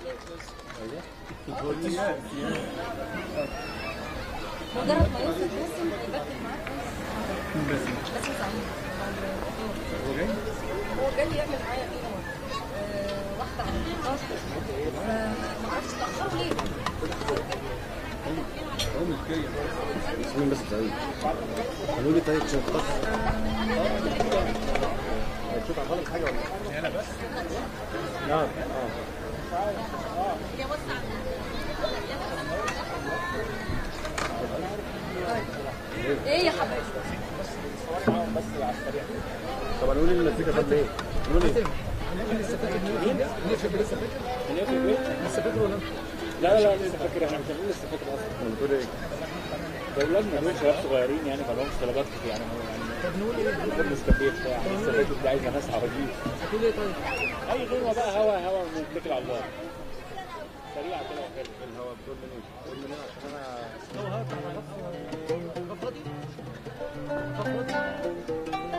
مجرد ما يوصل باسم يبدل معاك باسم باسم سعيد هو جاي؟ هو جاي يعمل معايا كده آه، واحدة على النقاش ما عرفتش تأخروا ليه؟ هو مش جاي مين بس سعيد قالوا لي طيب شوف خط شوف عملت حاجه ولا انا بس اه اه ايه يا حبيبي؟ طب قالوا لي المزيكا طب ليه؟ قالوا لي لسه فاكر ولا لا لا لسه فاكر احنا مش هنقول لسه فاكر اصلا انا بتقول ايه؟ اولادنا دول شباب صغيرين يعني ما لهمش طلبات كتير يعني هو يعني طب نقول ايه؟ كل السفير بتاع لسه فاكر دي عايزه ناس عواجيز هتقول ايه طيب؟ اي غنوه بقى هوا هوا ونتكل على الله سريعه كده وحلوه الهوا بتقول لي بتقول لي عشان انا هو هات هات فاضي؟ فاضي؟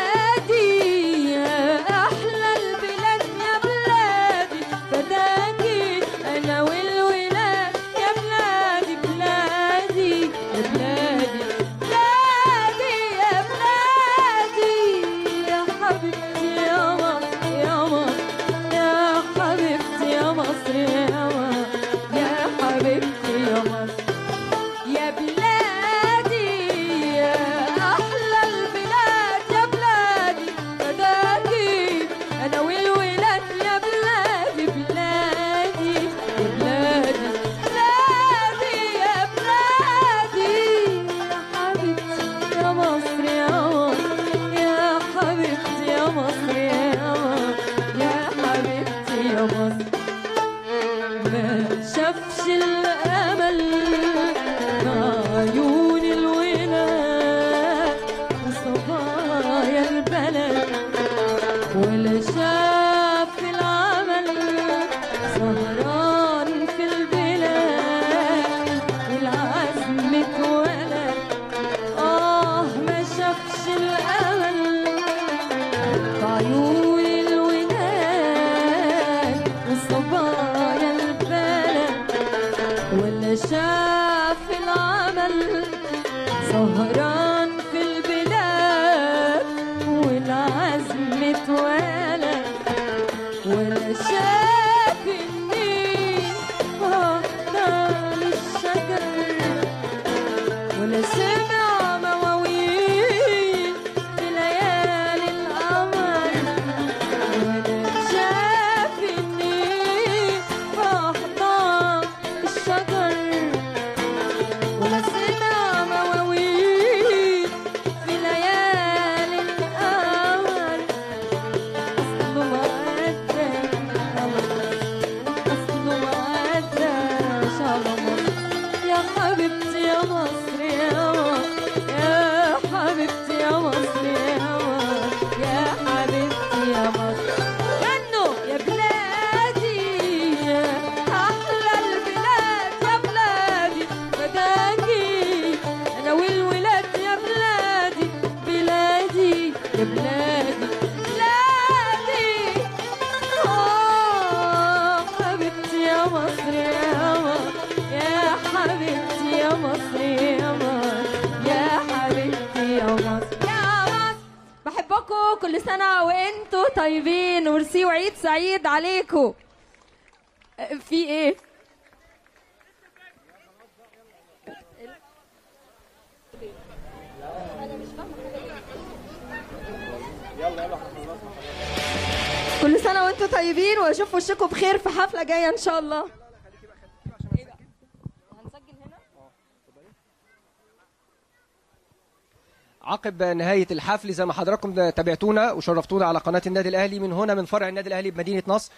شاف العمل سهران في البلاد والعزم اتولد آه ما شافش الأمل في عيون الولاد وصبايا البلد ولا شاف العمل سهران في البلاد والعزم اتولد ولا شاف النيل فاضل الشجر ولا سمع مواويل في ليالي القمر ولا شاف النيل فاحضان الشجر ولا سمع مواويل في ليالي القمر أصله ما أدى أصله ما أداش على مصر يا حبيبتي يا مصر يا مصر يا حبيبتي يا مصر يا مصر يا حبيبتي يا مصر غنوا يا بلادي يا أحلى البلاد يا بلادي فداكي أنا والولاد يا بلادي بلادي يا بلادي بلادي آه حبيبتي يا مصر يا مصر يا حبيبتي يا مصر يا مصر يا حبيبتي يا مصر يا مصر بحبكم كل سنة وانتوا طيبين ورسي وعيد سعيد عليكم في ايه؟ كل سنة وانتوا طيبين واشوف وشكم بخير في حفلة جاية ان شاء الله عقب نهاية الحفل زي ما حضراتكم تابعتونا وشرفتونا على قناة النادي الأهلي من هنا من فرع النادي الأهلي بمدينة نصر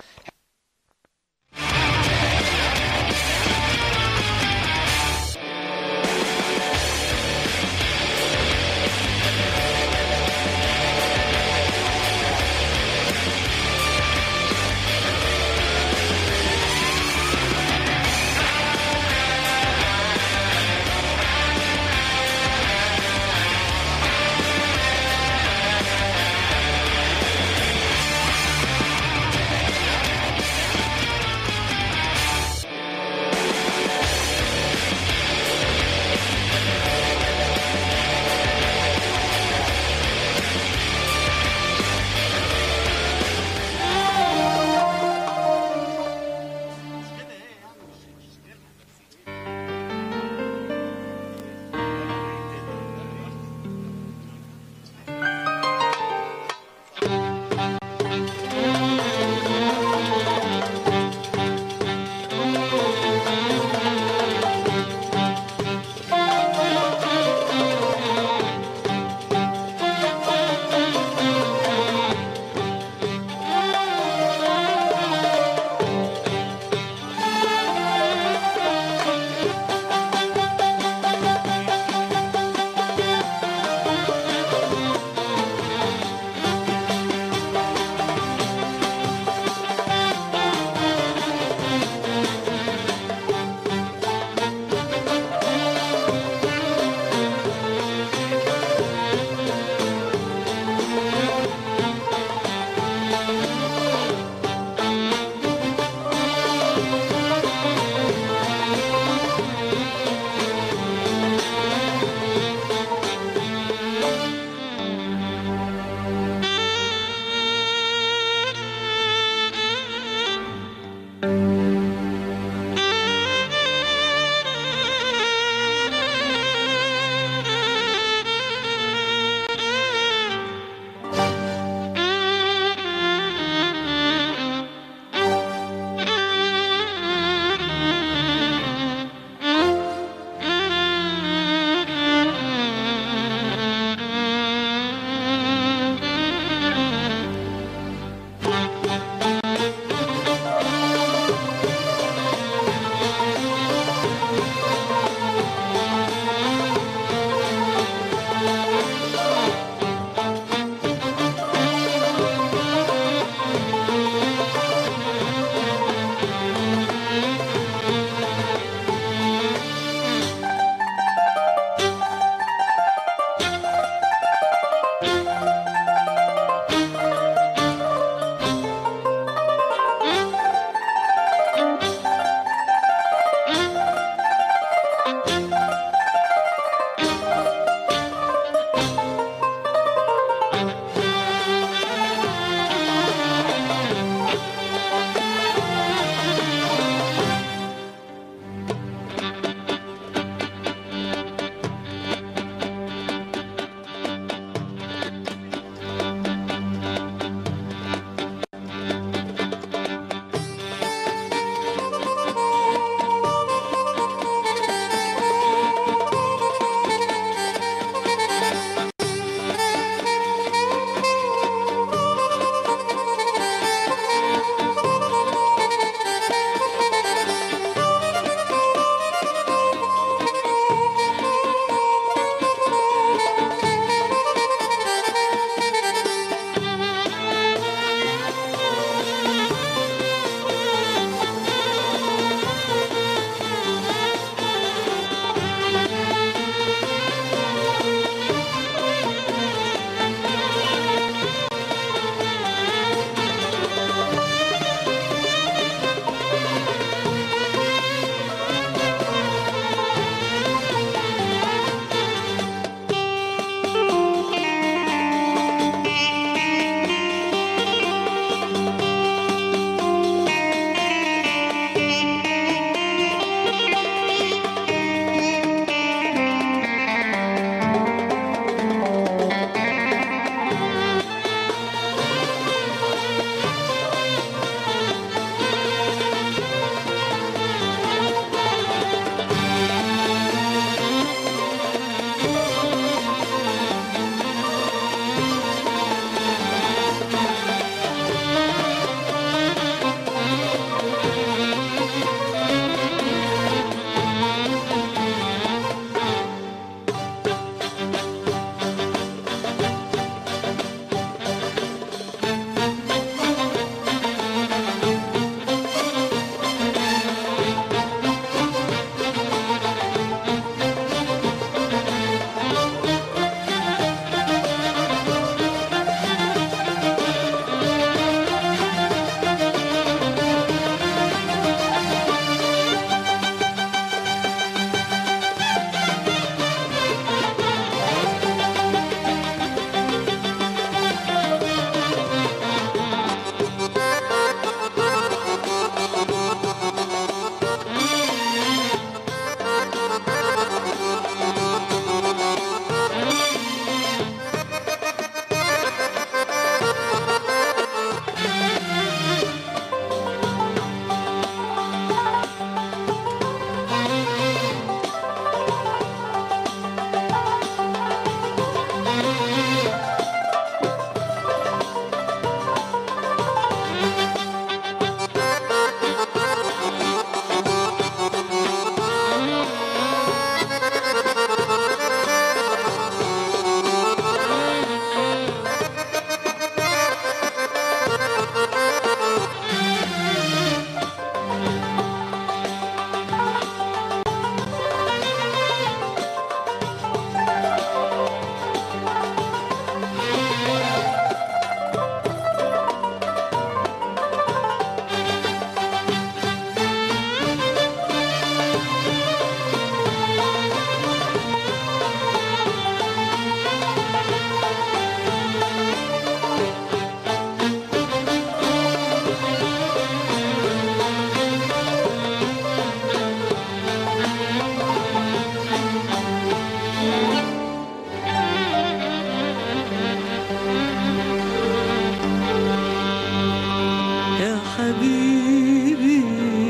حبيبي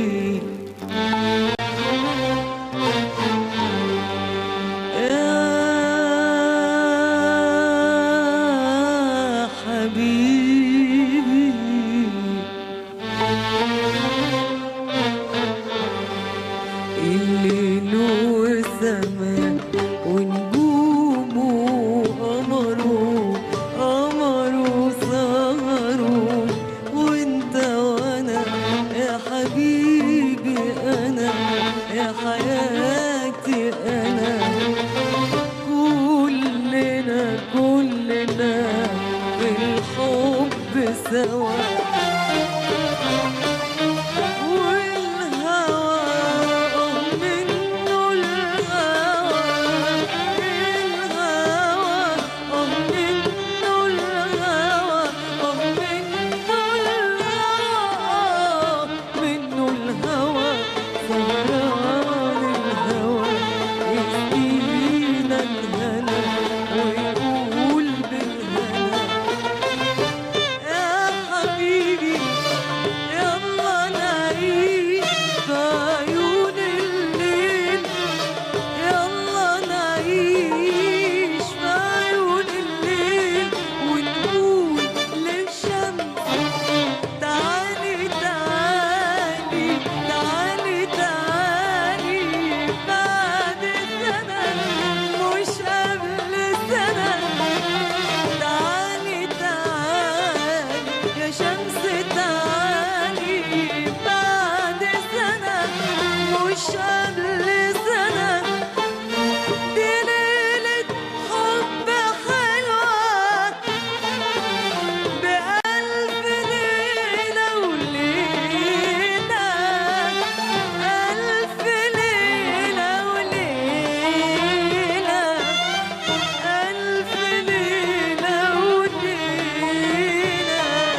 يا حبيبي الليل والسماء ونجومه قمره قمره سهره وانت وانا يا حبيبي انا يا حياتي انا كلنا كلنا في الحب سوا والهوى منه الهوى الهوى منه الهوى منه الهوى منه الهوى سهران الهوى يسقينا الهنا ويقول بالهنا يا حبيبي يلا نعيش في عيون الليل يلا نعيش في عيون الليل ونقول للشمس تعالي تعالي تعالي تعالي بعد سنة مش قبل سنة تعالي تعالي يا شمس تعالي بعد سنة مش قبل سنة دي ليلة حب حلوة بألف ليلة وليلة ألف ليلة وليلة ألف ليلة وليلة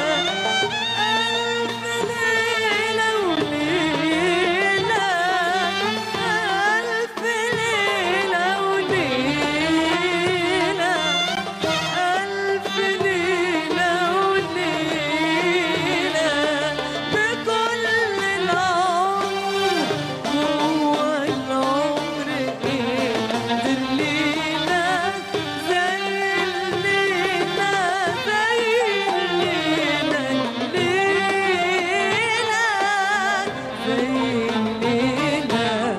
ألف ليلة وليلة ألف ليلة وليلة ألف ليلة وليلة بكل العمر هو العمر إيه الليلة زي الليلة زي الليلة الليلة زي الليلة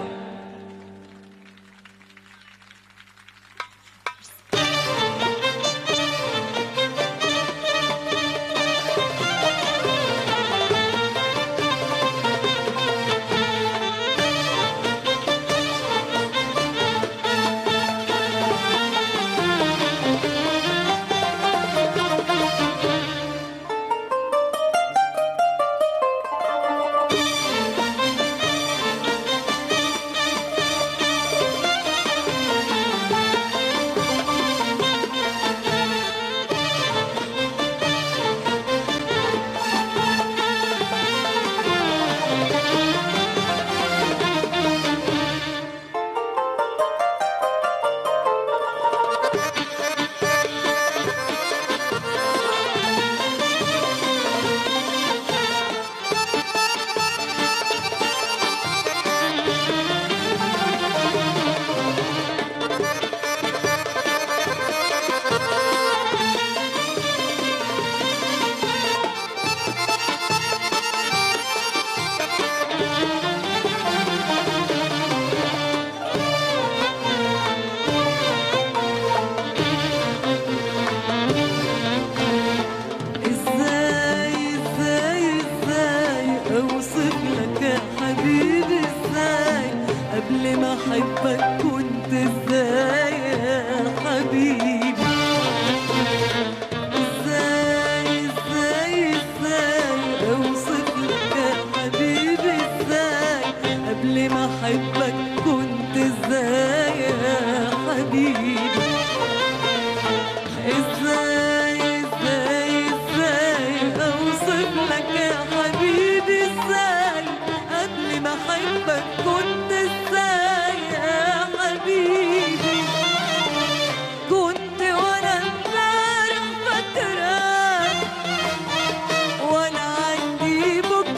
ازاي ازاي ازاي اوصف لك يا حبيبي ازاي قبل ما احبك كنت ازاي يا حبيبي ازاي ازاي ازاي اوصف لك يا حبيبي ازاي قبل ما احبك كنت ازاي يا حبيبي ازاي ازاي ازاي اوصف لك يا حبيبي ازاي قبل ما احبك كنت ازاي يا حبيبي كنت وانا امبارح فاكراك وانا عندي بكره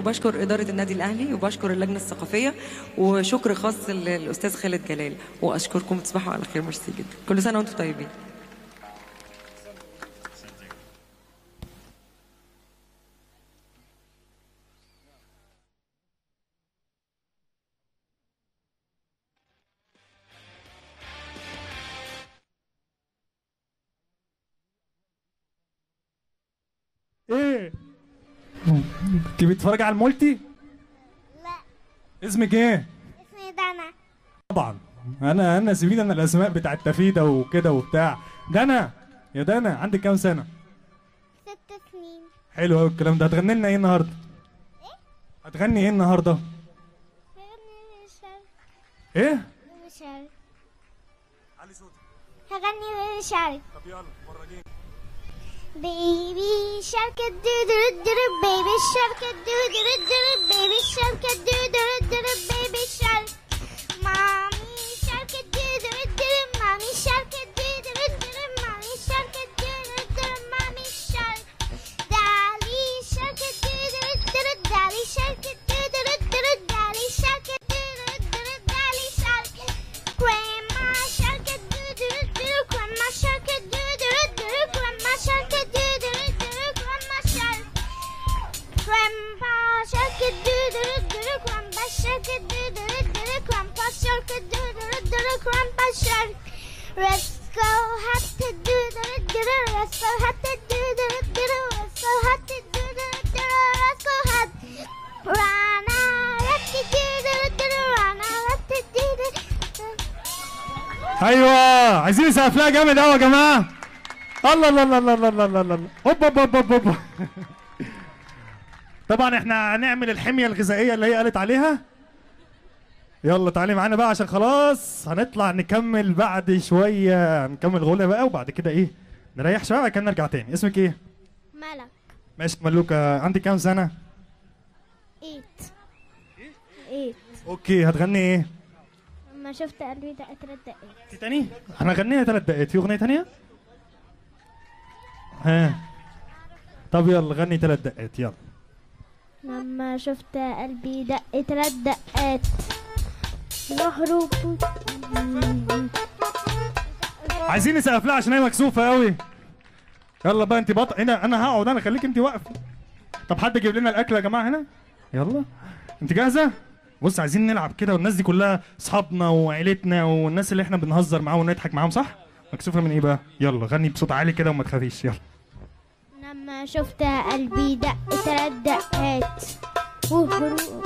وبشكر اداره النادي الاهلي وبشكر اللجنه الثقافيه وشكر خاص للاستاذ خالد جلال واشكركم تصبحوا على خير ميرسي جدا كل سنه وانتم طيبين ايه انت بتتفرج على المولتي لا اسمك ايه اسمي دانا طبعا انا انا سيبين انا الاسماء بتاعت تفيده وكده وبتاع دنا يا دنا عندك كام سنه ست سنين حلو قوي الكلام ده هتغني لنا ايه النهارده هتغني ايه النهارده هغني شارك ايه شارك هغني شارك طب يلا ورجيني Baby shark a doo doo doo baby shark a doo doo doo baby shark a doo doo doo baby shark mommy shark a doo doo doo mommy shark a doo doo doo mommy shark a doo doo doo mommy shark daddy shark a doo doo doo daddy shark a doo doo doo daddy shark a doo doo doo daddy shark grandma shark a doo doo doo grandma shark a doo doo doo grandma shark a doo doo doo grandma shark grandpa shark a doo doo doo grandpa shark a doo doo doo grandpa shark a doo doo doo grandpa shark let's go have to do the do let's go have to do the do let's go have to do the do let's go have Rana, let's do the do Rana, let's do the ايوه عايزين نسقف لها جامد قوي يا جماعه الله الله الله الله الله الله الله الله هوب هوب هوب هوب هوب طبعا احنا هنعمل الحميه الغذائيه اللي هي قالت عليها يلا تعالي معانا بقى عشان خلاص هنطلع نكمل بعد شويه نكمل غنى بقى وبعد كده ايه نريح شويه وبعد كده نرجع تاني اسمك ايه ملك ماشي ملوكه عندك كام سنه ايت ايت اوكي هتغني ايه لما شفت قلبي دقت ثلاث دقايق في تاني احنا غنينا ثلاث دقايق في اغنيه تانية ها طب يلا غني ثلاث دقايق يلا لما شفت قلبي دق ثلاث دقات نهره عايزين نسقف لها عشان هي مكسوفه قوي يلا بقى انت بطل هنا انا هقعد انا خليك انت واقفه طب حد يجيب لنا الاكل يا جماعه هنا يلا انت جاهزه بص عايزين نلعب كده والناس دي كلها اصحابنا وعيلتنا والناس اللي احنا بنهزر معاهم ونضحك معاهم صح مكسوفه من ايه بقى يلا غني بصوت عالي كده وما تخافيش يلا لما شفت قلبي دق ثلاث دقات وهرو-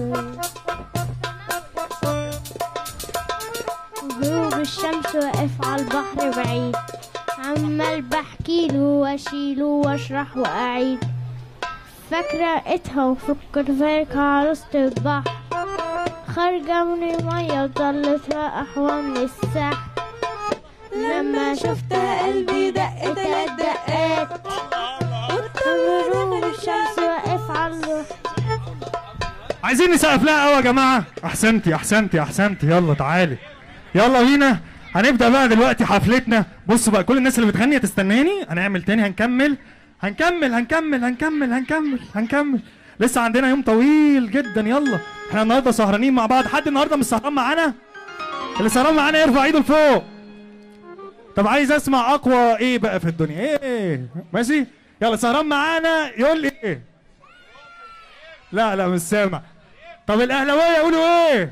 وغروب الشمس واقف على البحر بعيد عمال بحكيله واشيله واشرح واعيد فاكرة لقيتها وفكر فيك على وسط البحر خارجة من المية وضلت أحوى من السحر لما شفت قلبي دق تلات دقات غروب الشمس واقف على البحر عايزين نسقف لها قوي يا جماعه احسنتي احسنتي احسنتي يلا تعالي يلا بينا هنبدا بقى دلوقتي حفلتنا بصوا بقى كل الناس اللي بتغني تستناني هنعمل تاني هنكمل هنكمل هنكمل هنكمل هنكمل هنكمل لسه عندنا يوم طويل جدا يلا احنا النهارده سهرانين مع بعض حد النهارده مش سهران معانا اللي سهران معانا يرفع ايده لفوق طب عايز اسمع اقوى ايه بقى في الدنيا ايه ماشي يلا سهران معانا يقول لي ايه لا لا مش سامع طب الاهلاويه يقولوا ايه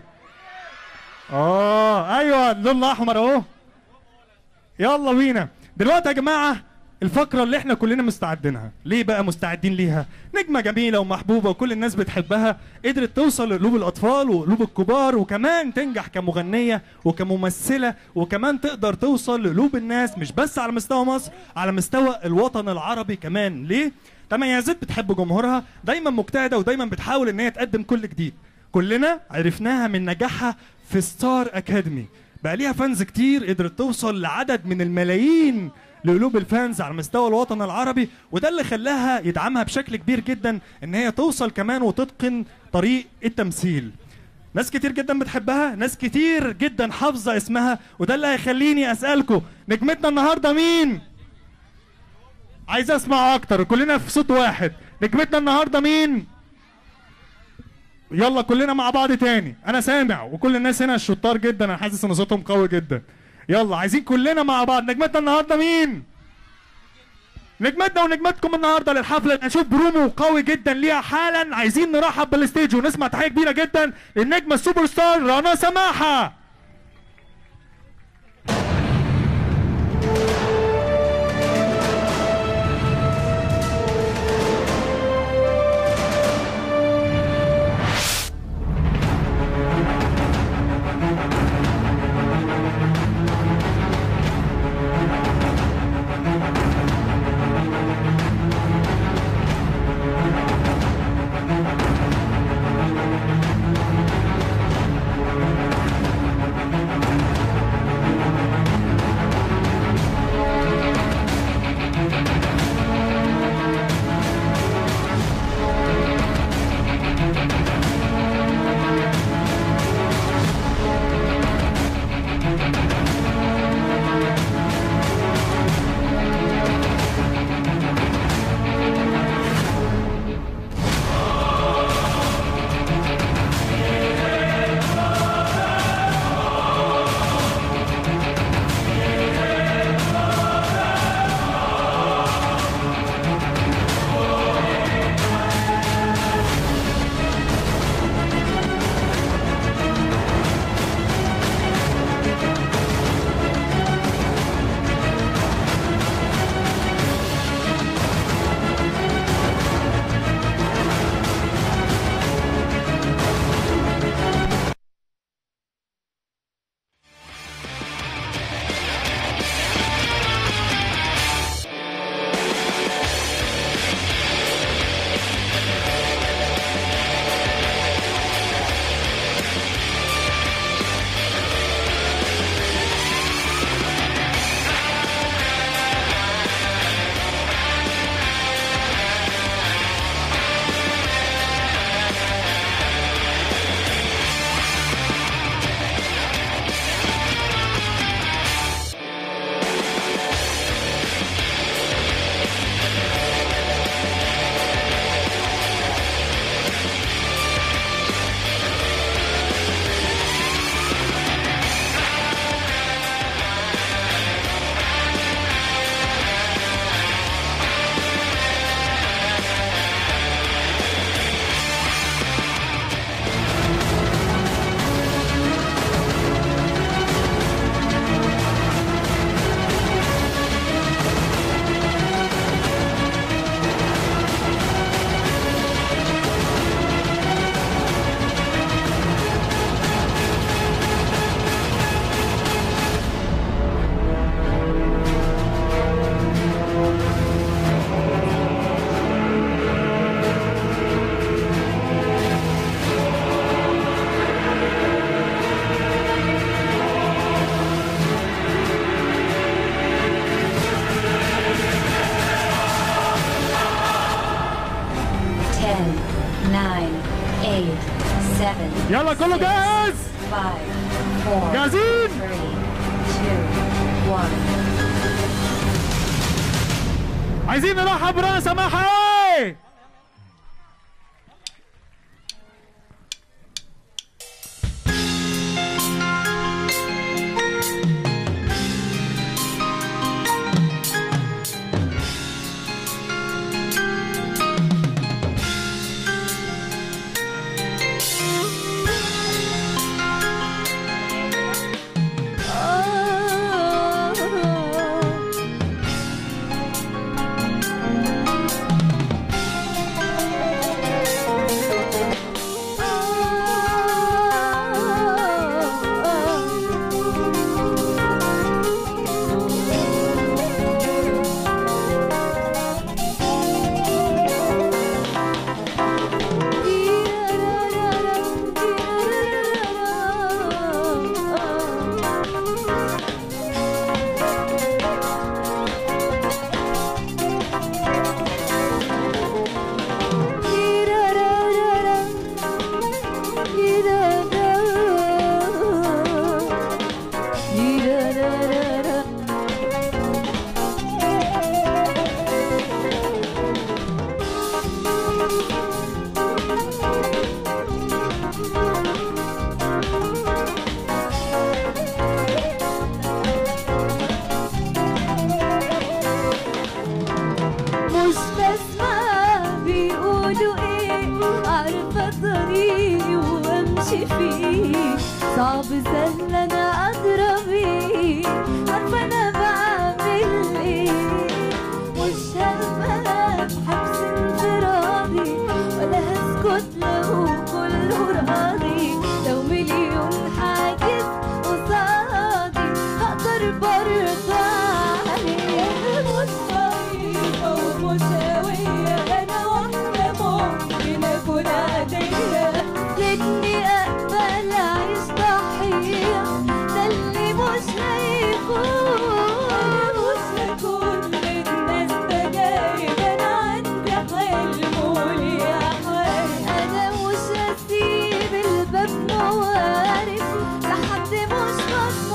اه ايوه اللون الاحمر اهو يلا بينا دلوقتي يا جماعه الفقرة اللي احنا كلنا مستعدينها ليه بقى مستعدين ليها نجمة جميلة ومحبوبة وكل الناس بتحبها قدرت توصل لقلوب الأطفال وقلوب الكبار وكمان تنجح كمغنية وكممثلة وكمان تقدر توصل لقلوب الناس مش بس على مستوى مصر على مستوى الوطن العربي كمان ليه؟ تميزات بتحب جمهورها دايما مجتهدة ودايما بتحاول ان هي تقدم كل جديد كلنا عرفناها من نجاحها في ستار اكاديمي بقى ليها فانز كتير قدرت توصل لعدد من الملايين لقلوب الفانز على مستوى الوطن العربي وده اللي خلاها يدعمها بشكل كبير جدا ان هي توصل كمان وتتقن طريق التمثيل ناس كتير جدا بتحبها ناس كتير جدا حافظة اسمها وده اللي هيخليني اسألكم نجمتنا النهاردة مين عايز اسمع اكتر كلنا في صوت واحد نجمتنا النهاردة مين يلا كلنا مع بعض تاني انا سامع وكل الناس هنا الشطار جدا انا حاسس ان صوتهم قوي جدا يلا عايزين كلنا مع بعض نجمتنا النهارده مين نجمتنا ونجمتكم النهارده للحفله هنشوف برومو قوي جدا ليها حالا عايزين نرحب بالستيج ونسمع تحيه كبيره جدا للنجمه السوبر ستار رنا سماحه Ten, nine, eight, seven, يلا كله جاهز five, four, جاهزين three, two, one. عايزين نرحب برنا سماحه امشي فيه صعب سهل انا ادرى بيه عارفه انا بعمل ايه مش هبقى بحبس انفرادي ولا هسكت لو كله راضي لو مليون حاجز قصادي هقدر برضى عليه مش طريقة ومش هوية أنا واحدة ممكن أكون عادية لكني أقبل أعيش ضحية ده اللي مش هيكون مش هكون من الناس تجايب أنا عندي حلم وليا حال أنا مش هسيب الباب موارب لحد مش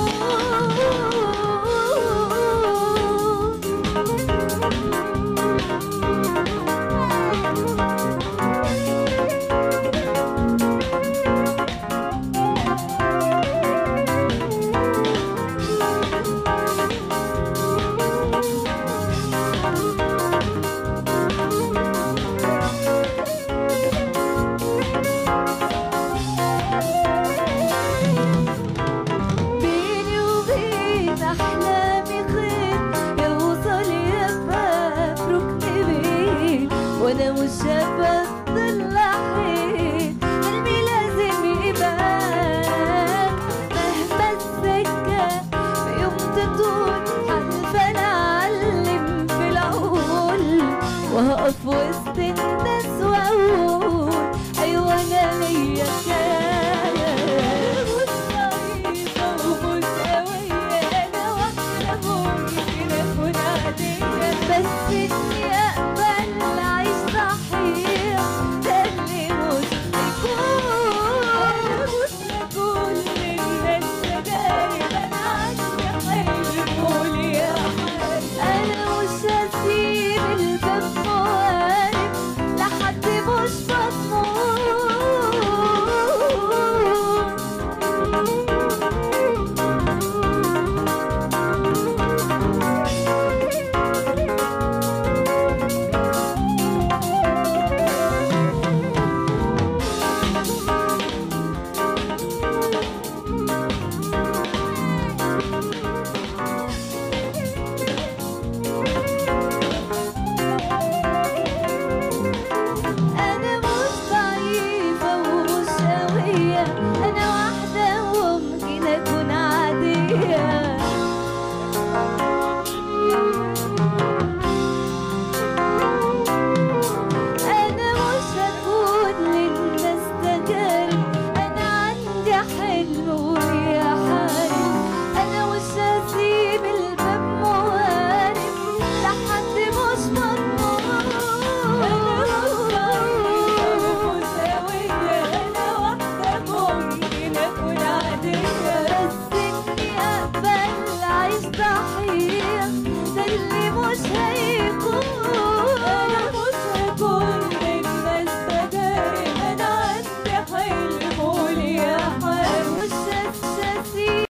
بيني وبين أحلامي خيط يوصل يبقى في ركن بيت وأنا مش هبطل حيط قلبي لازم يبان مهما السكة في يوم تطول حلفة أنا أعلم في العقول وهقف وسط الناس وأقول أيوة أنا ليا كيان مش ضعيفة ومش قوية أنا واحدة ممكن أكون عادية بس إني أقبل أعيش ضحية ده اللي مش هيكون مش هكون للناس تجارب أنا عندي حلم وليا حال أنا مش هسيب الباب موارب لحد مش أنا مش ضعيفة ومش قوية أنا واحدة ممكن أكون عادية أنا مش هكون للناس تجارب أنا عندي حلم وليا حالي أنا مش هسيب الباب موارب لحد مش مضمون أنا مش مساوية أنا واحدة ممكن أكون عادية بس إني أقبل أعيش ضحية ده اللي مش هيكون أنا مش هكون من الناس تجارب أنا عندي حلم وليا حال مش هسيب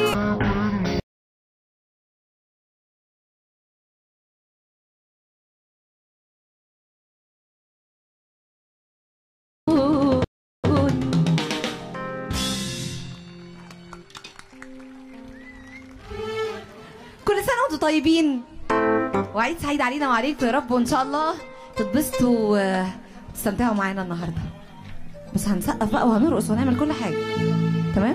كل سنة وانتم طيبين وعيد سعيد علينا وعليكم يا رب وان شاء الله تتبسطوا وتستمتعوا معانا النهارده بس هنسقف بقى وهنرقص وهنعمل كل حاجة تمام؟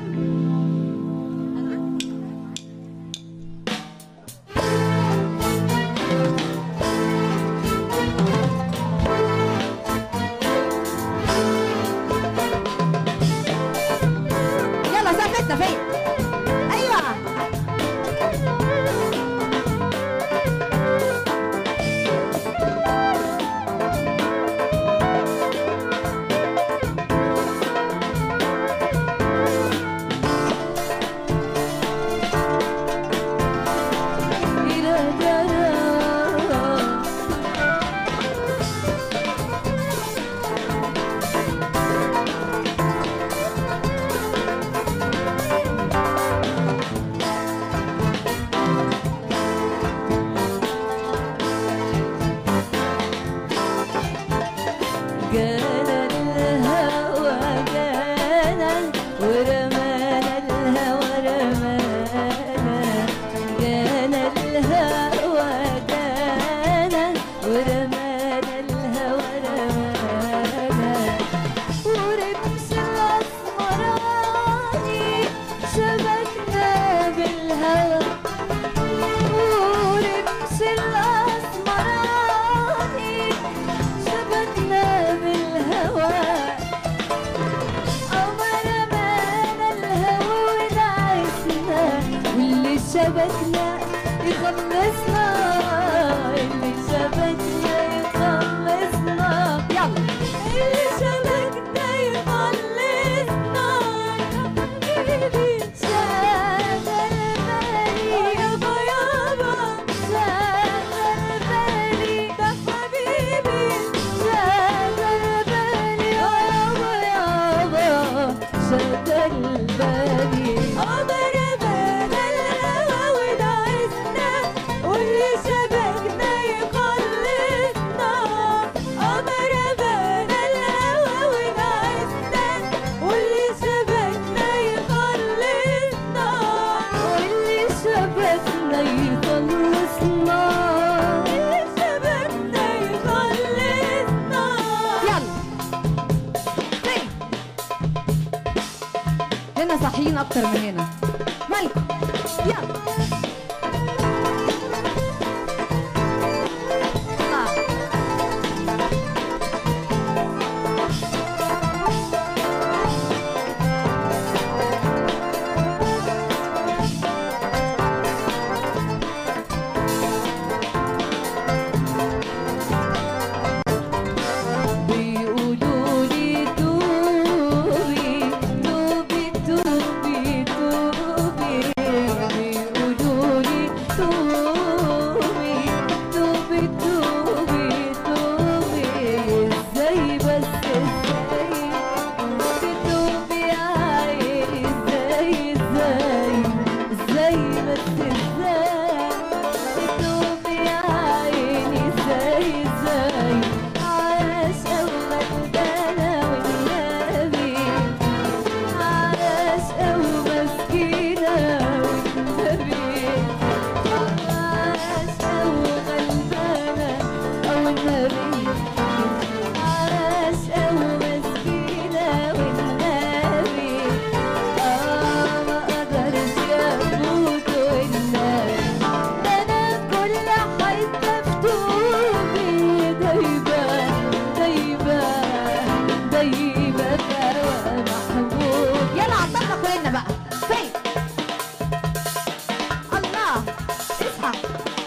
يلا سقفتنا فين؟ ايوه شبكنا يخلصنا اللي شبكنا يخلصنا يلا اللي شبكنا يخلصنا يا حبيبي شغل بالي يابا يابا شغل بالي ده حبيبي شغل بالي يابا يابا شغل بالي قمر بنا الهوى ودعسنا واللي شبكنا يخلصنا قمر بنا الهوى ودعسنا واللي شبكنا يخلصنا واللي شبكنا يخلصنا اللي شبكنا يخلصنا يلا هنا صاحيين اكتر من هنا مالكم يلا آه. بيقولوا لي توبي توبي توبي توبي بيقولوا لي توبي توبي توبي توبي ازاي بس ازاي تتوبي يا عيني ازاي ازاي ازاي بس ازاي تتوبي يا عيني ازاي ازاي عاش أول دانا والنبي عاش أول مسكينة والنبي عاش أول غلبانة أو النبي عاش أول مسكينة والنبي آه ما قدرش يفوت والنبي ده أنا كل حتة في توبي دايبة دايبة دايبة بهوى محبوب يلا عطلنا كلنا بقى فين الله اصحى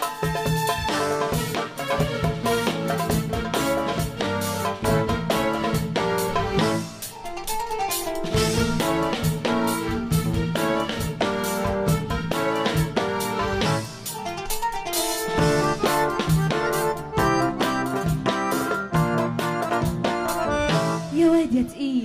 يا واد يا تقيل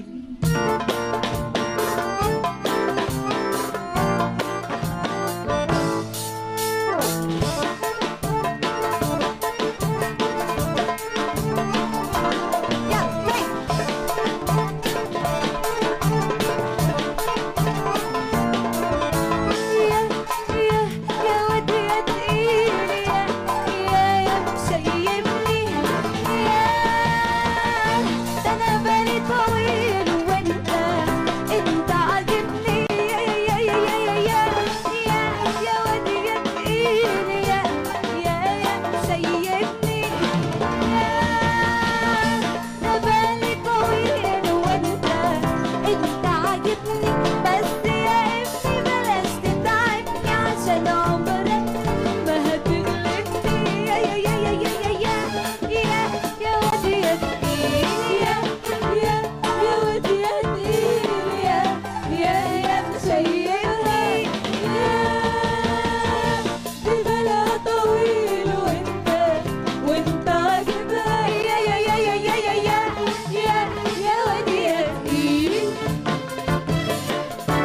يا يا يا واد يا تقيل يا يا يا مشيبني يا ده انا بالي طويل وانت انت عاجبني يا يا يا يا يا يا يا يا واد يا تقيل يا يا يا مشيبني يا ده بالي طويل وانت انت عاجبني بس يا ابني بلاش تتعبني عشان عمرك ما هتغلبني يا يا يا يا يا يا يا يا واد يا تقيل يا يا يا واد يا تقيل يا يا يا مشيبني يا دي بالها طويل وانت وانت عاجبها يا يا يا يا يا يا يا يا يا واد يا تقيل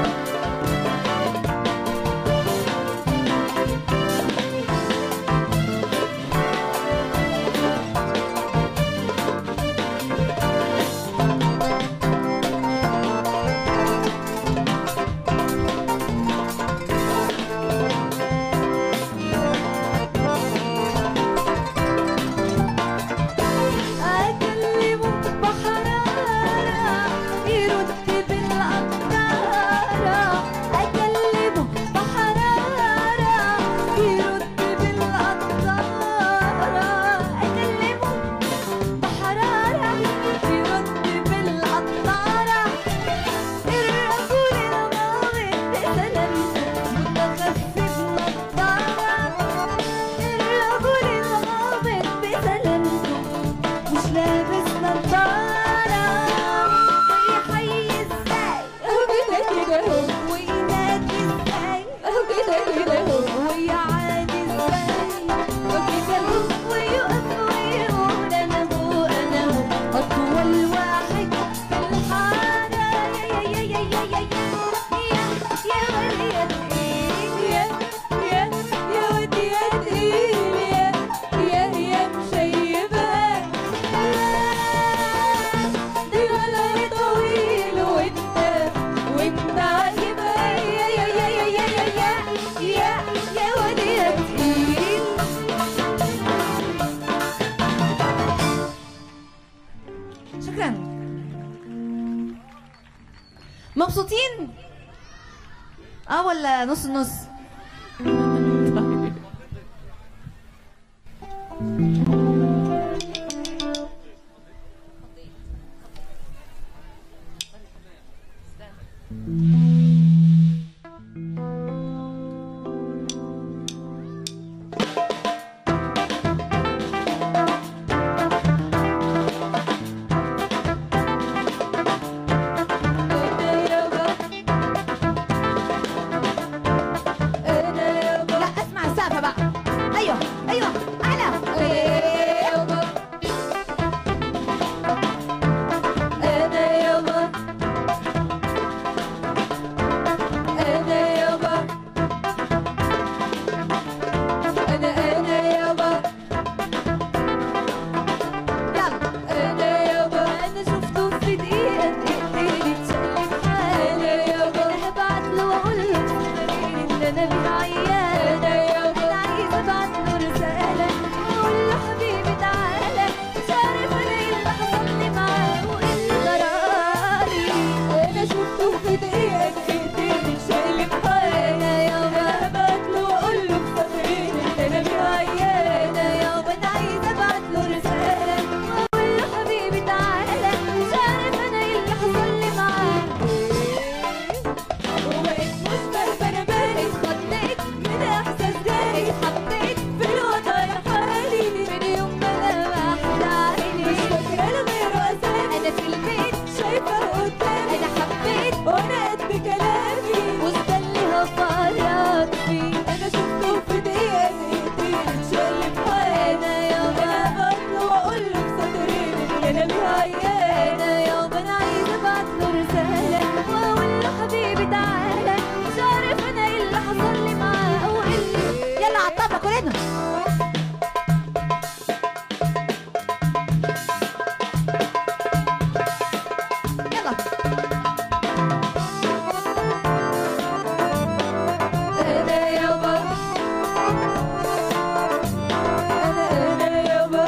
مبسوطين اه ولا نص نص طيب. لا اسمع السقفه بقى ايوه ايوه اعلى انا يابا انا يابا انا انا يابا يلا انا يابا انا شفته في دقيقه دقيقتين اتشقلب حالي يابا انا هبعت له واقول له ان انا بالعيانه يابا انا عايزه ابعت له رساله اقول له حبيبي تعالى مش عارف انا ايه اللي حصل لي معاه وايه اللي جرالي انا شفته في دقيقه دقيقتين اتشقلب حالي يابا هبعت له واقول له مسافرين ان انا بالعيانه يابا انا عايزه ابعت له رساله واقول له حبيبي تعالى مش عارف انا ايه اللي حصل لي معاه وبقيت مش فاهمة أنا مالي اتخضيت من إحساس جاي حبيت في الوضع حالي من يوم ما لمحت عيني مش فاكرة له غير أسامي أنا في البيت شايفة قدامي أنا حبيت وأنا قد كلامي وسط اللي هفرط فيه أنا شفته في دقيقة دقيقتين اتشقلب حالي يابا أنا بطل وأقول له بسطرين إن أنا بعيانة يابا أنا عايزة أبعت له رسالة وأقول له حبيبي تعالى مش عارف أنا إيه اللي حصل لي معاه أو إيه اللي يلا على الطبلة كلنا يلا أنا يابا أنا أنا يابا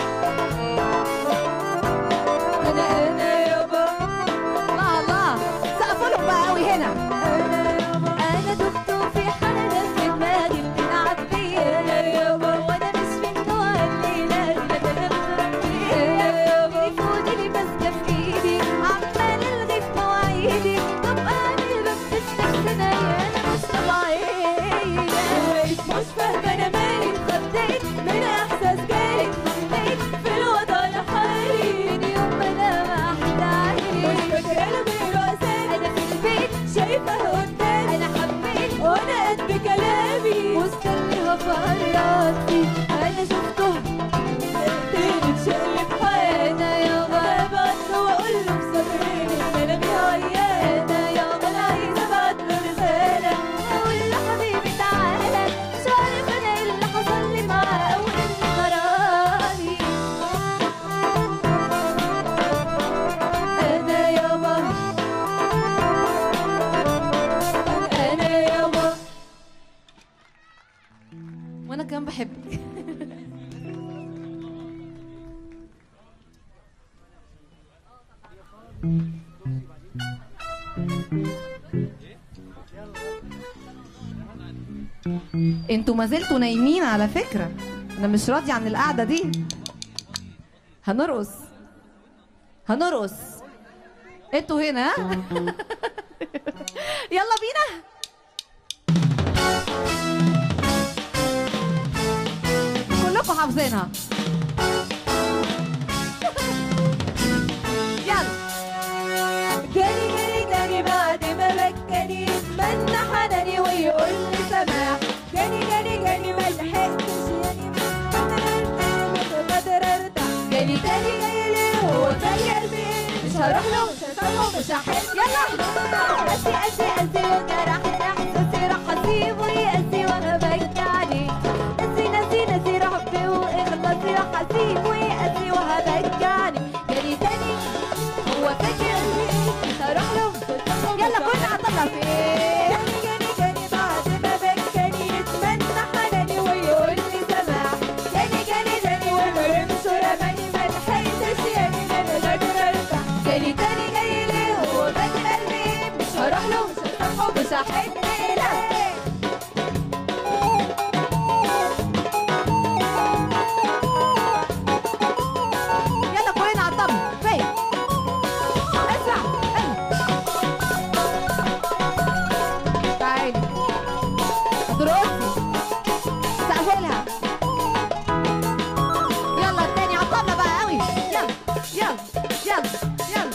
أنا أنا يابا الله الله سقفوا لهم بقى قوي هنا أنا دكتور في حالة في دماغي بتلعب بيا أنا يابا وأنا مش من نوع اللي لازم أتنفر فيها يابا تليفوني اللي ماسكة في إيدي عمال ألغي في مواعيدي طب أعمل بكتشف ثانية أنا مش طبيعية بقيت مش فاهمة أنا مالي اتخضيت من إحساس جالي حسيت في الوضع الحالي من يوم ما لمحت عيني مش فاكرة له غير أسامي أنا في البيت شايفة قدامي أنا حبيت وأنا قد كلامي وسط اللي هفرط فيه أنا شفته دقيقتين اتشقلب حيانا يابا ابعت له واقول له مسافرين ان انا بعيانة يابا انا عايزة ابعت له رسالة اقول له حبيبي تعالى مش عارف انا ايه اللي حصل لي معاه او ايه اللي جرالي انا يابا انا انا يابا وانا كمان بحبك انتوا ما زلتوا نايمين على فكرة انا مش راضية عن القعدة دي هنرقص هنرقص انتوا هنا ها؟ يلا بينا كلكم حافظينها يلا جري جري جري بعد ما بكاني يتمنى حناني ويقول لي سماح جري جري جري ما لحقتش يعني قادر ارتاح جالي تاني جاي ليه هو فاكر بيه مش هروح له مش هسامحه مش هحس يلا قاسي قاسي قاسي وجرحني احساسي راح اسيبه يقاسي وانا بكي عليه نسي نسي نسي ربي واخلصي راح اسيبه يقاسي وهبكي عليه جالي تاني هو فاكر بيه مش هروح له يلا كلنا على الطبلة فين جاني جاني بعد ما بكاني يتمنى حناني ويقول لي سماح جاني جاني جاني ومرمش ورماني ما لحقتش يعني انا قادر ارتاح جاني تاني جاي ليه هو فاكر قلبي وشاحنني ليه يلا كلنا على الطبل فين اسرع يلا. تعالي ترقصي سقفلها يلا التاني على الطبلة بقى قوي يلا يلا يلا يلا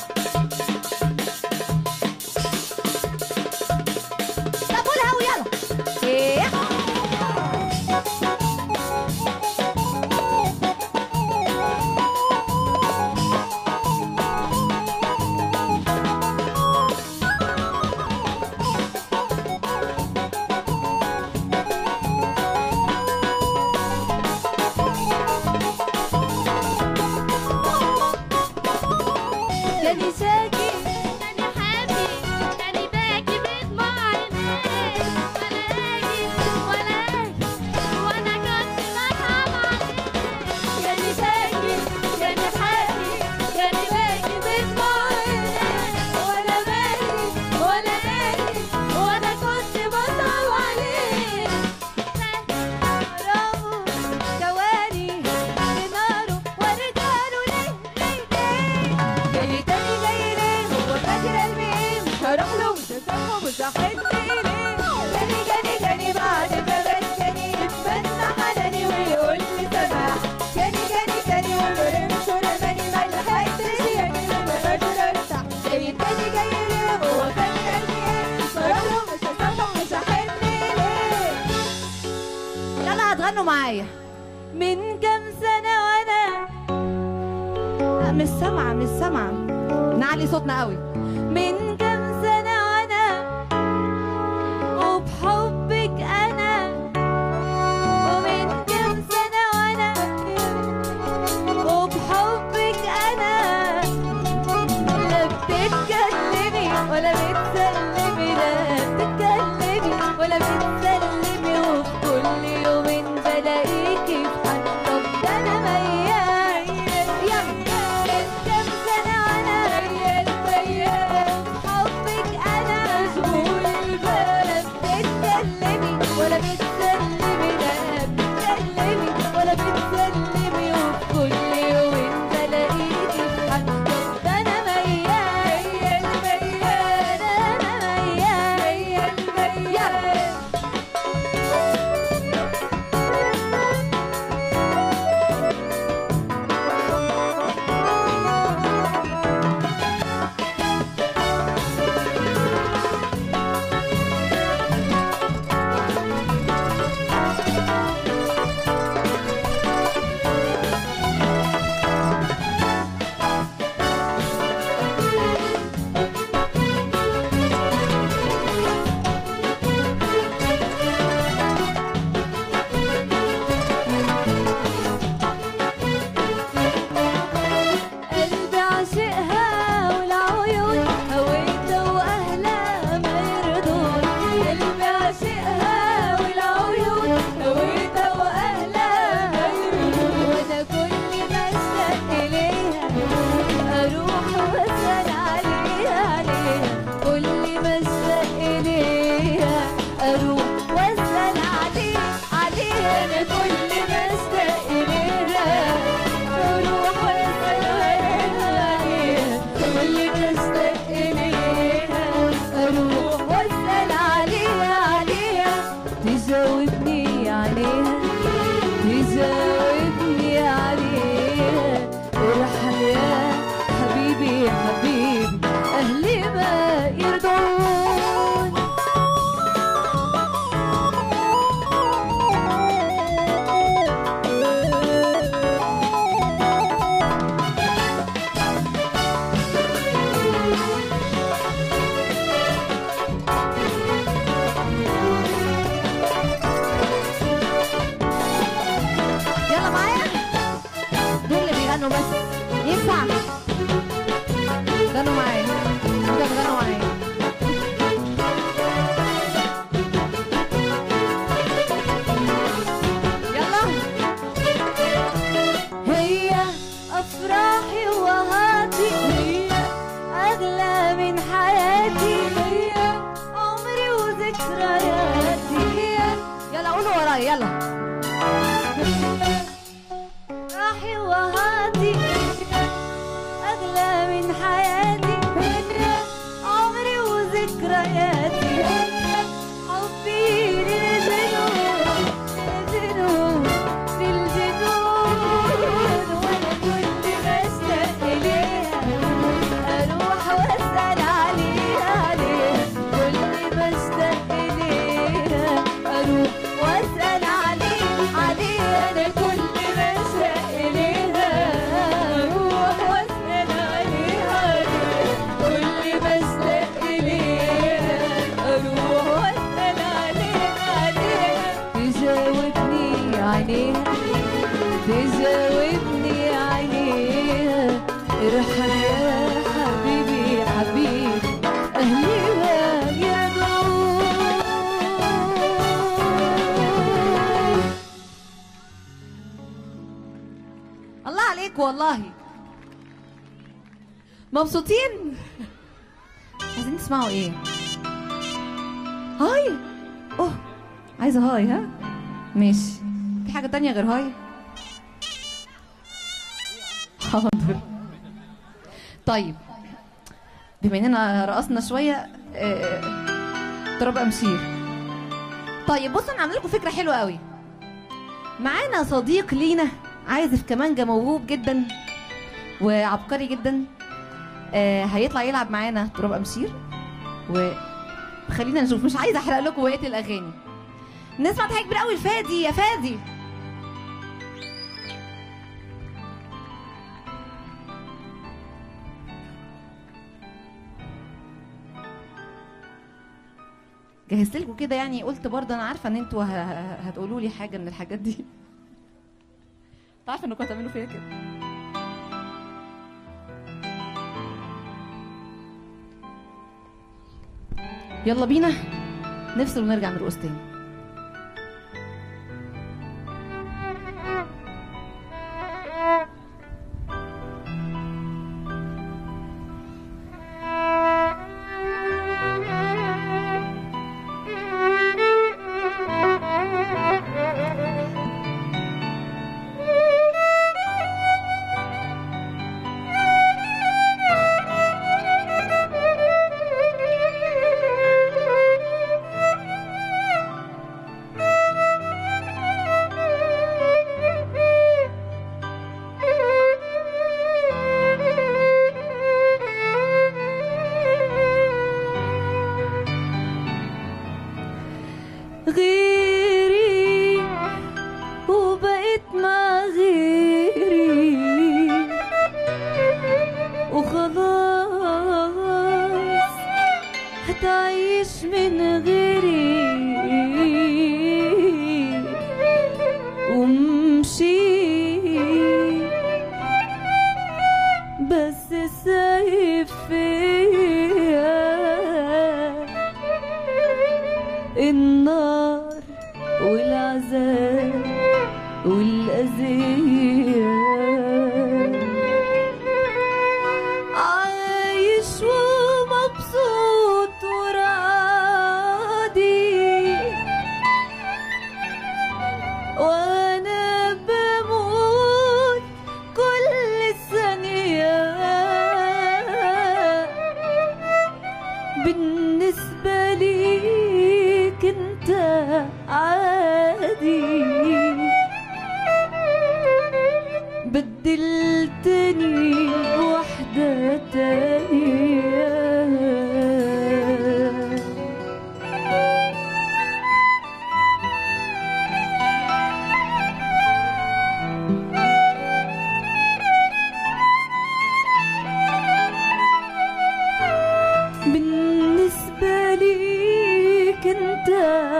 سقفلها قوي يلا ايه تاني ساكي تاني حافي تاني باكي بدموع عينيه ولا اجي ولا اجي وانا كنت بتعب عليه تاني ساكي تاني حافي تاني باكي بدموع عينيه ولا باجي ولا اجي وانا كنت بتعب عليه رامو ثواني ناره ورجاله ليه ليه ليه جاي تاني جاي ليه هو فاكر قلبي ايه مش هروح له مش هسامحه مش هحن ليه جاني جاني جاني بعد ما بكاني يتمنى حناني ويقول لي سماح جاني جاني جاني ومرمش ورماني ما لحقتش يعني لما فاكر ارتاح جاي تاني جاي ليه هو فاكر قلبي ايه مش هروح له مش هسامحه مش هحن ليه يلا هتغنوا معايا من كام سنة وانا لا مش سامعة مش سامعة نعلي صوتنا قوي من كام سنة وانا وبحبك انا ومن كام سنة وانا وبحبك انا لا بتتكلمي ولا بتسلمي لا بتتكلمي ولا بتسلمي وفي كل يومين بلاقيكي في حد طب ده انا ميال يلا من كام سنة وانا ميال ميال حبك انا مشغول البال بتتكلمي ولا بتسلمي لا بتتكلمي ولا بتسلمي وفي كل يومين بلاقيكي في حد طب ده انا ميال ميال انا ميال ميال قلبي عاشقها والعيون هويتها واهلها ما يرضون قلبي عاشقها والعيون هويتها واهلها ما يرضون وانا كل ما اشتاق اليها اروح واسال عليها عليها كل ما اشتاق اليها اروح واسال عليها عليها انا كل ما اشتاق اليها اروح واسال عليها كل ما اشتاق اليها اروح واسال عليها عليها تجاوبني عليها تجاوبني عليها ارحل يا حبيبي يا حبيبي اهلي ما يرضون يلا معايا دول اللي بيغنوا بس ينفع غنوا معايا انتوا غنوا معايا يلا هي افراحي وهاتي هي اغلى من حياتي هي عمري روحي يلا روحي وهاتي أغلى من حياتي عمري وذكرياتي حبي للجنون للجنون للجنون وأنا كنت بشتاق إليها أروح وأسأل عليها عليها كنت بشتاق إليها أروح وأسأل عليها عليها أنا كنت بشتاق إليها أروح وأسأل عليها عليها كنت بشتاق إليها أروح وأسأل عليها عليها تجاوبني عليها تجاوبني عليها ارحل يا حبيبي حبيبي أهليها يا نور الله عليك والله مبسوطين عايزين تسمعوا ايه هاي اوه عايزه هاي ها ماشي في حاجه تانية غير هاي حاضر طيب بما اننا رقصنا شويه آه، تراب امشير طيب بصوا انا عامله لكم فكره حلوه قوي معانا صديق لينا عازف كمانجا موهوب جدا وعبقري جدا آه هيطلع يلعب معانا تراب امشير وخلينا نشوف مش عايزه احرق لكم بقيه الاغاني نسمع تحيه كبيره قوي لفادي يا فادي جهزت لكم كده يعني قلت برضه انا عارفه ان انتوا ه- ه- هتقولوا لي حاجه من الحاجات دي انت عارفه انكم هتعملوا فيا كده يلا بينا نفصل ونرجع نرقص تاني غيري وبقيت مع غيري وخلاص هتعيش من غيري ومشي بس سايب فيا النار والعذاب والأذية عايش ومبسوط وراضي وانا بموت كل ثانية بالنسبة ليك انت عادي بدلتني بوحدة تانية بالنسبة ليك انت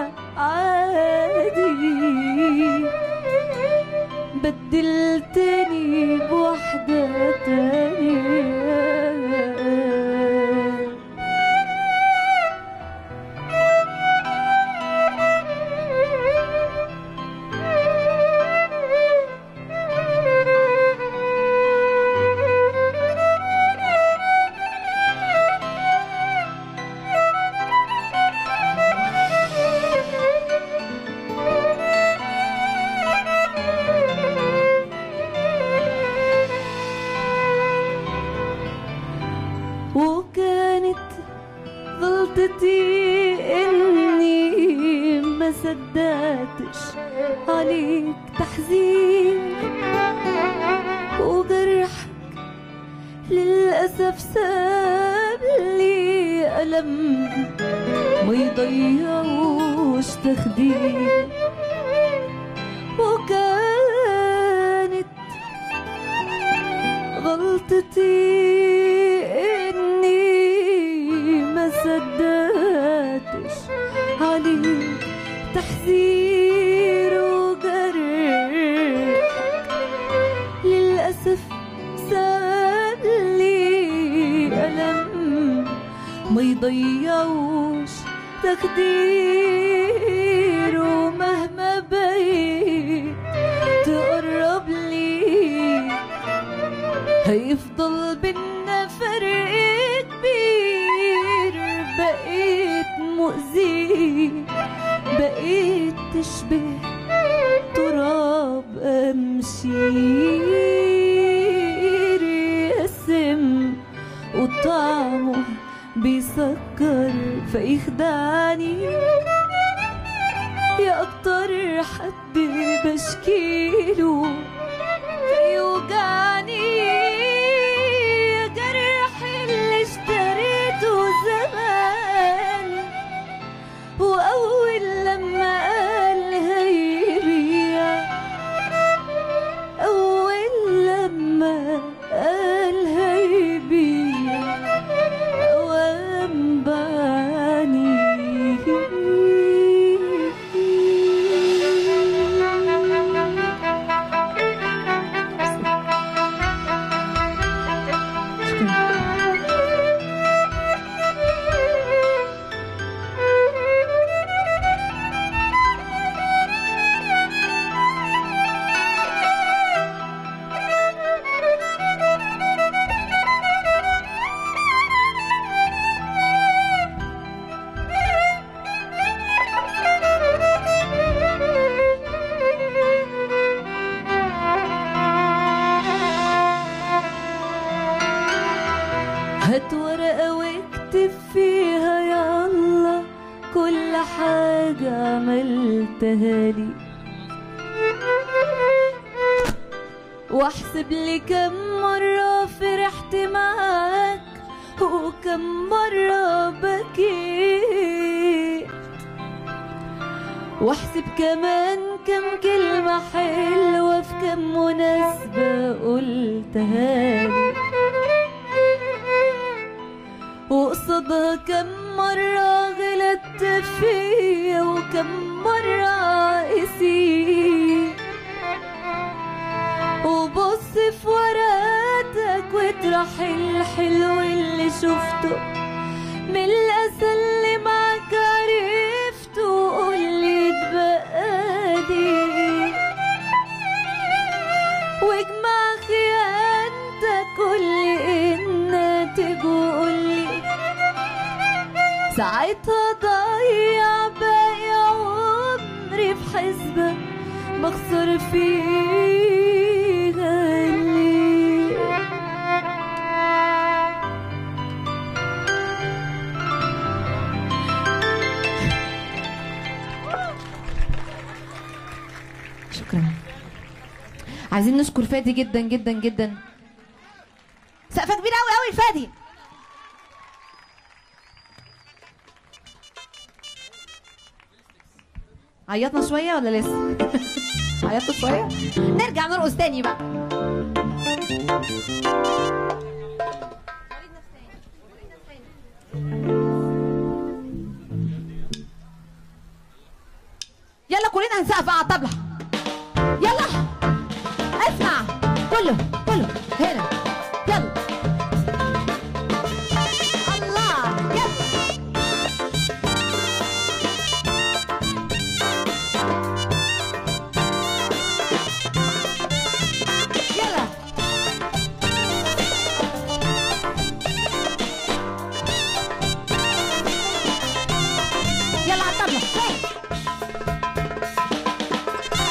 عادي بدلتني بوحدة تانية غلطتي اني ما صدقتش عليك تحزين وجرحك للأسف ساب لي ألم ما يضيعوش تخدير وكانت غلطتي إني ما صدقتش عليك تحذير وجرحك للأسف ساب لي ألم ما يضيعوش تقدير ومهما بقيت تقرب لي هيفضل بينا فرق كبير بقيت مؤذي بقيت تشبه تراب أمشير يسم وطعمه بيسكر فيخدعني يا أكتر حد بشكيله فيوجعني يا جرح اللي اشتريته زمان وأول لما قال هيبيع أول لما قال هيبيع أوام هات ورقة واكتب فيها يا الله كل حاجة عملتها لي واحسب لي كم مرة فرحت معاك وكم مرة بكيت واحسب كمان كم كلمة حلوة في كم مناسبة قلتها لي وقصادها كم مرة غلطت فيا وكم مرة قسيت وبص في ورقاتك واطرح الحلو اللي شفته من الأسى اللي معك عرفته وقولي اتبقالي واجمع خيانتك قولي الناتج وقولي ساعتها ضيع باقي عمري في حسبة بخسر فيها اللي شكرا عايزين نشكر فادي جدا جدا جدا سقفه كبيره قوي قوي لفادي عيطنا شويه ولا لسه عيطنا شويه نرجع نرقص تاني بقى يلا كلنا هنسقف على الطبلة يلا اسمع كله كله هنا يلا الله يلا يلا يلا على الطبلة هي.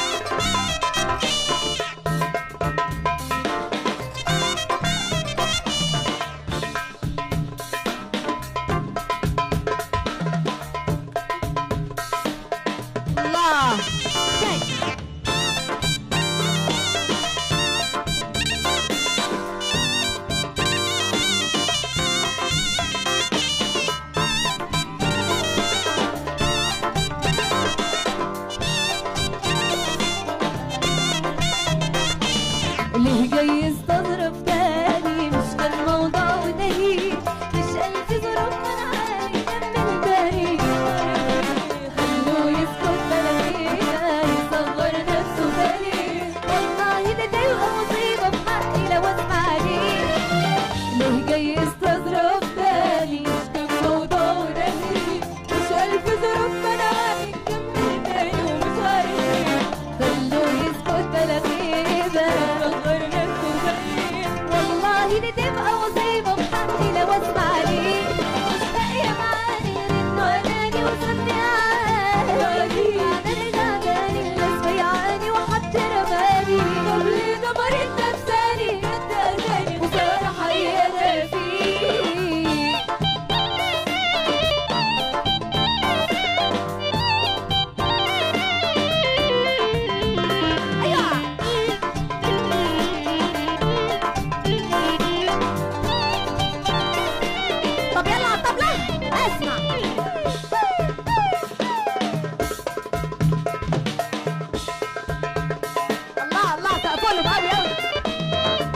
ليه جاي يستظرف تاني مش كان موضوع ونهي مش ألف ظروف منعاه يكمل تاني خلوه يسكت بلا فيها يصغر نفسه تاني والله ده ده يبقى مصيبة في حقي لو اسمع عليه ليه جاي يستظرف تاني مش كان موضوع ونهي مش ألف ظروف منعاه يكمل تاني ومش عارف ايه خلوه يسكت بلا غيبة يصغر نفسه تاني والله دي تبقى مصيبة في حقي لو اسمع عليه مش باقية معاني غير انه اناني وسابني عادي بعدني تعباني الناس بيعاني وحد رماني طب ليه ده مريض نفساني انت اذاني وصار حقيقة انا فيه طب يلا على الطبلة اسمع الله الله سقفوا له قوي قوي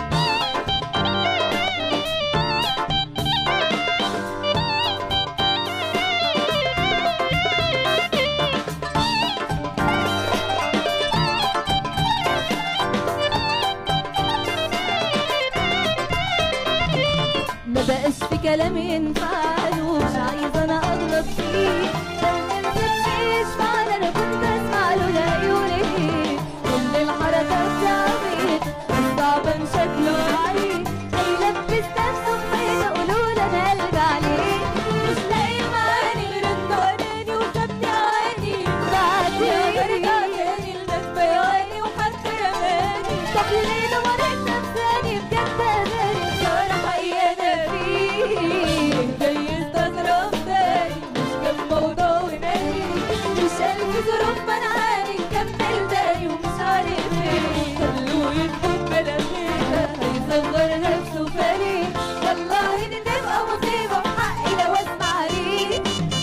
ما بقاش في كلام ينفعله مش عايزه انا اغلط فيه لو ما نسيتش معنى انا كنت اسمع له لعيوني كل الحركات تعبت والصعبان شكله عليه هيلبس نفسه بحيطه قولوا له انا قلبي عليه مش لاقي معاني غير انه اناني وسابني عاني بعدين برجع تاني الناس بيعاني وحد رماني طب ليه ده مريض نفساني بجد اناني صار حقيقة انا فيه جاي يستظرف تاني مش كان موضوع وناني مش ألف ظروف منعاني نكمل تاني ومش عارف ايه خلوه يدخل بلا غيبة هيصغر نفسه فاني والله دي تبقى مصيبة في حقي لو اسمع عليه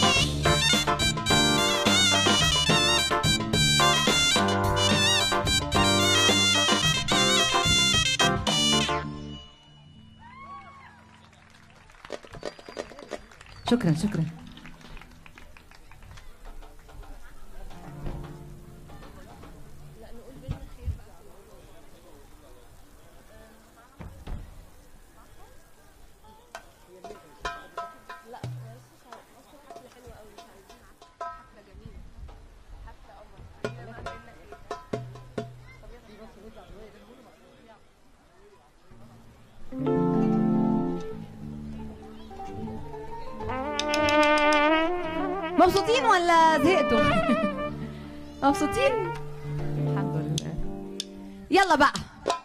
شكرا شكرا مبسوطين ولا زهقتوا مبسوطين الحمد لله يلا بقى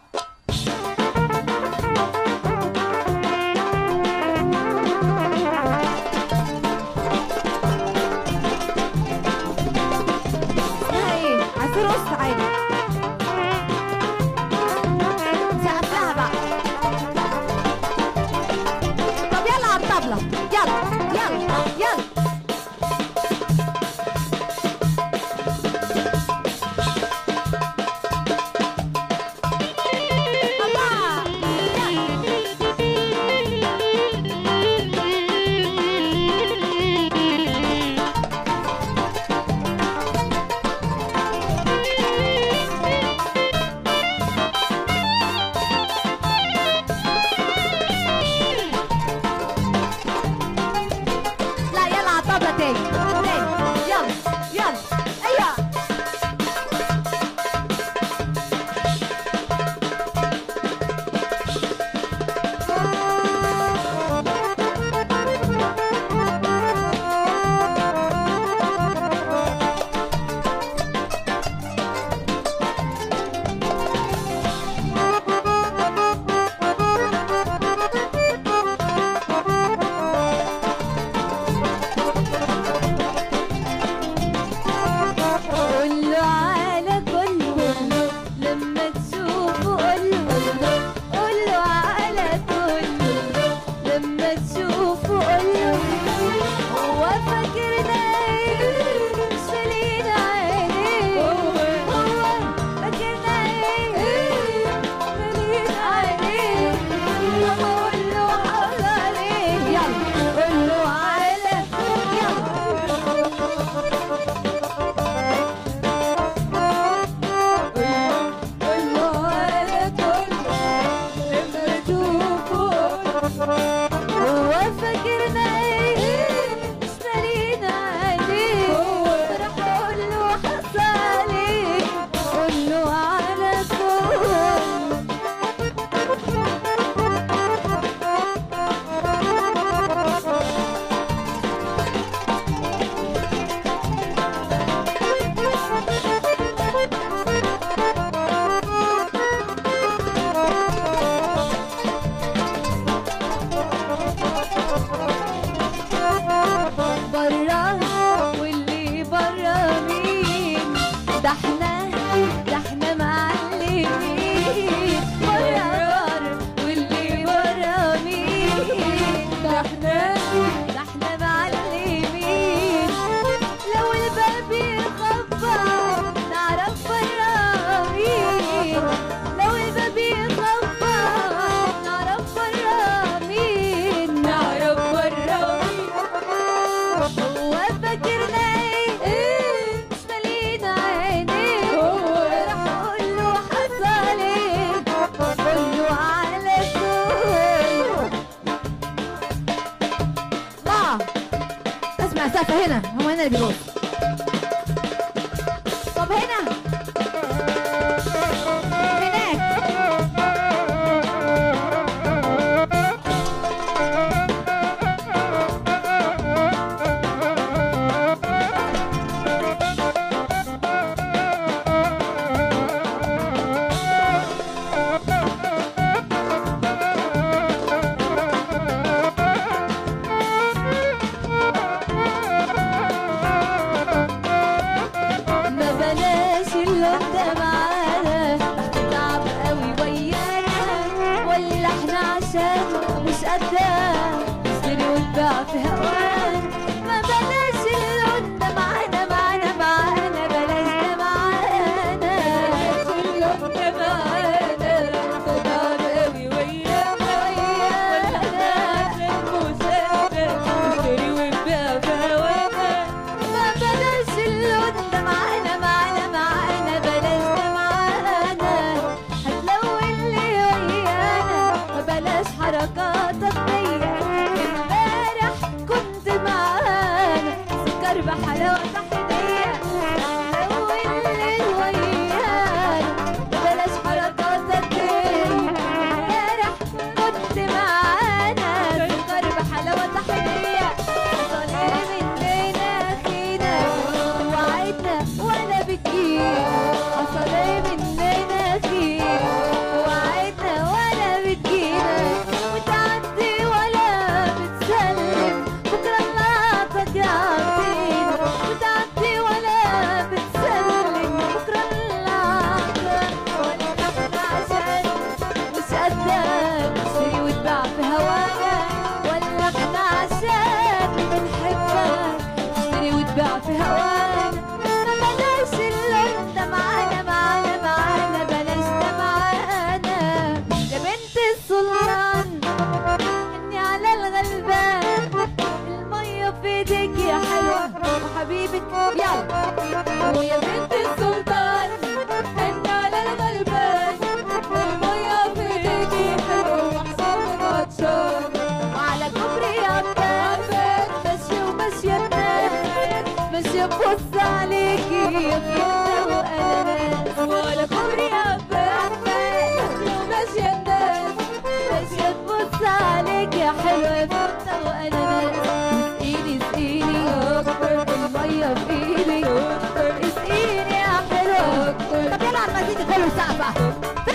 اسمها ايه عصير قص عادي سقف لها بقى طب يلا على الطبلة يلا يلا يلا ده احنا ده احنا معلمين بره بره واللي بره مين ده احنا ده احنا معلمين لو الباب يخبط نعرف بره مين لو الباب يخبط نعرف بره مين نعرف بره مين هو فاكرنا ايه مش مالين عينيه راح اقول له حصل ايه قول له على طول الله اسمع سقفة هنا هو هنا اللي بيرقص طب هنا ما بلاش اللون ده معانا هتتعب قوي ويانا ولا احنا عشان مش قدها نشتري ونبيع في هوانا ما بلاش اللون ده معانا معانا معانا بلاش ده معانا اللون ده معانا هتتعب قوي ويانا ولا احنا عشان مش قدها نشتري ونبيع في هوانا ما بلاش اللون ده معانا معانا معانا بلاش ده معانا هتلون لي ويانا ما بلاش حركاتك دي امبارح كنت معانا سكر بحلاوة تحتية هتلون لي ويانا ما بلاش حركاتك دي امبارح كنت معانا سكر بحلاوة تحتية حصل ايه مننا فينا وعدنا ولا بتجيب حصل ايه مننا فينا وعدنا ولا بتجينا وتعدي ولا بتسلم بكره الله تجعبين وتعدي ولا بتسلم بكره الله ولا احنا عشان مش قدها نشتري وتباع في هوانا ولا احنا عشان بنحبك نشتري وتباع في هوانا ما بلاش اللون ده معانا معانا معانا بلاش ده معانا يا بنت السلطان اني على الغلبان المية في ايديك يا حلوة وحبيبك يلا ويا بنت السلطان اني على الغلبان المية في ايديك يا حلوة وحسابك عطشان وعلى كوبري عباس ماشية وماشية بنات ماشية ببص عليكي يا فتة وأناناس وعلى كوبري عباس ماشية وماشية بنات ماشية تبص عليك يا حلوة يا فتة وأناناس اسقيني اسقيني أكتر المية في إيدي اسقيني يا حلوة أكتر طب يلا على المزيد كله سقفة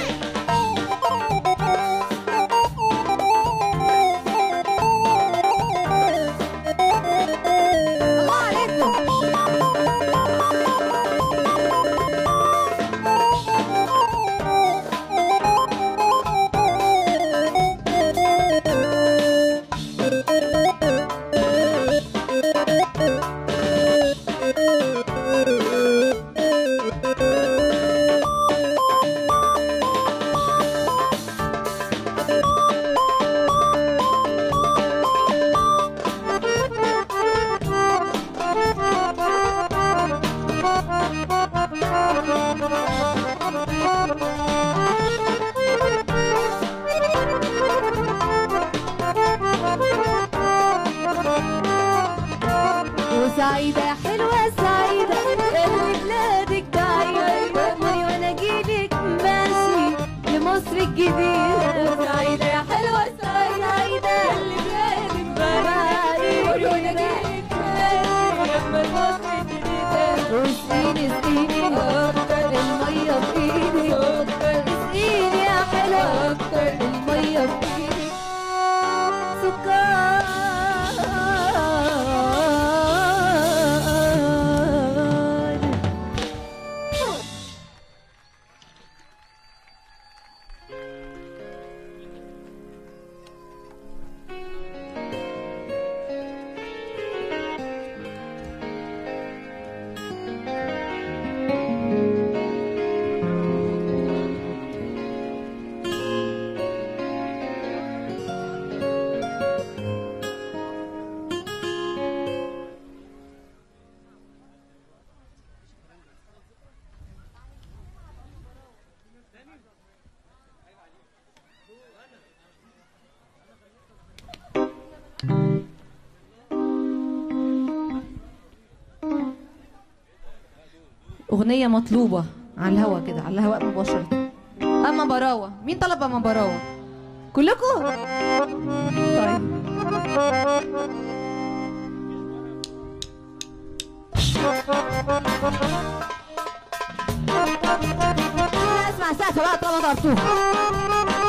الله عليكم وسعيدة يا حلوة سعيدة اللي بلادك بعيدة أمري وأنا أجيلك ماشي لمصر الجديدة سعيدة يا حلوة سعيدة اللي بلادك بعيدة أمري وأنا أجيلك ماشي لما لمصر الجديدة واسقيني اسقيني أكتر المية في إيدي اسقيني يا حلوة أكتر المية في إيدي سكر اغنيه مطلوبه على الهوا كده على الهواء مباشره اما براوه مين طلب اما براوه كلكم طيب لا اسمع سقف بقى طالما ضربتوها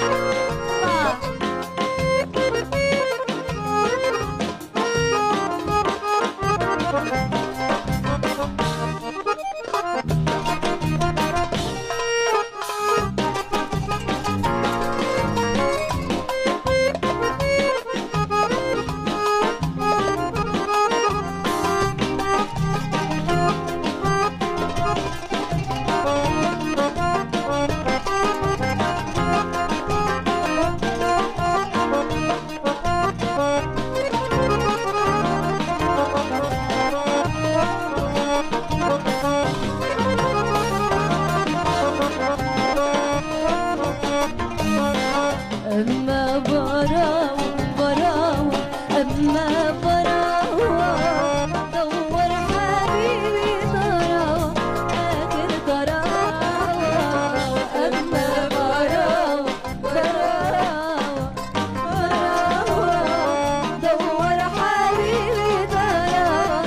أما براوة براوة أما براوة دور حبيبي طراوة آخر طراوة أما براوة براوة براوة دور حبيبي طراوة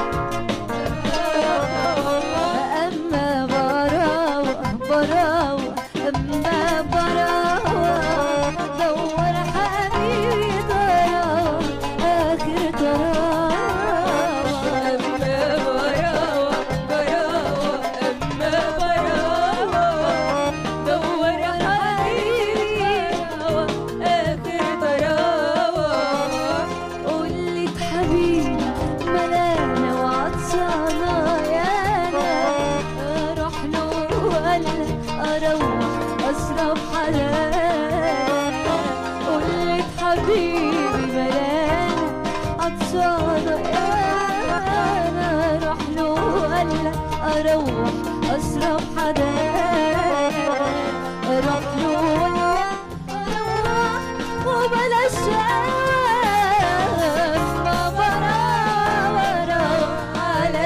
أما براوة براوة أما براوة دور حبيبي طراوة آخر طراوة أما براوة براوة أما براوة دور حبيبي طراوة آخر طراوة قلت حبيبي ملانة وعطشانة يانا أروح له ولا أروح أشرب حلال قلت حبيبي ملانة عطشانة يانا أروح له ولا أروح أشرب حلال أروح له ولا أروح وبلاش أسمع برا برا على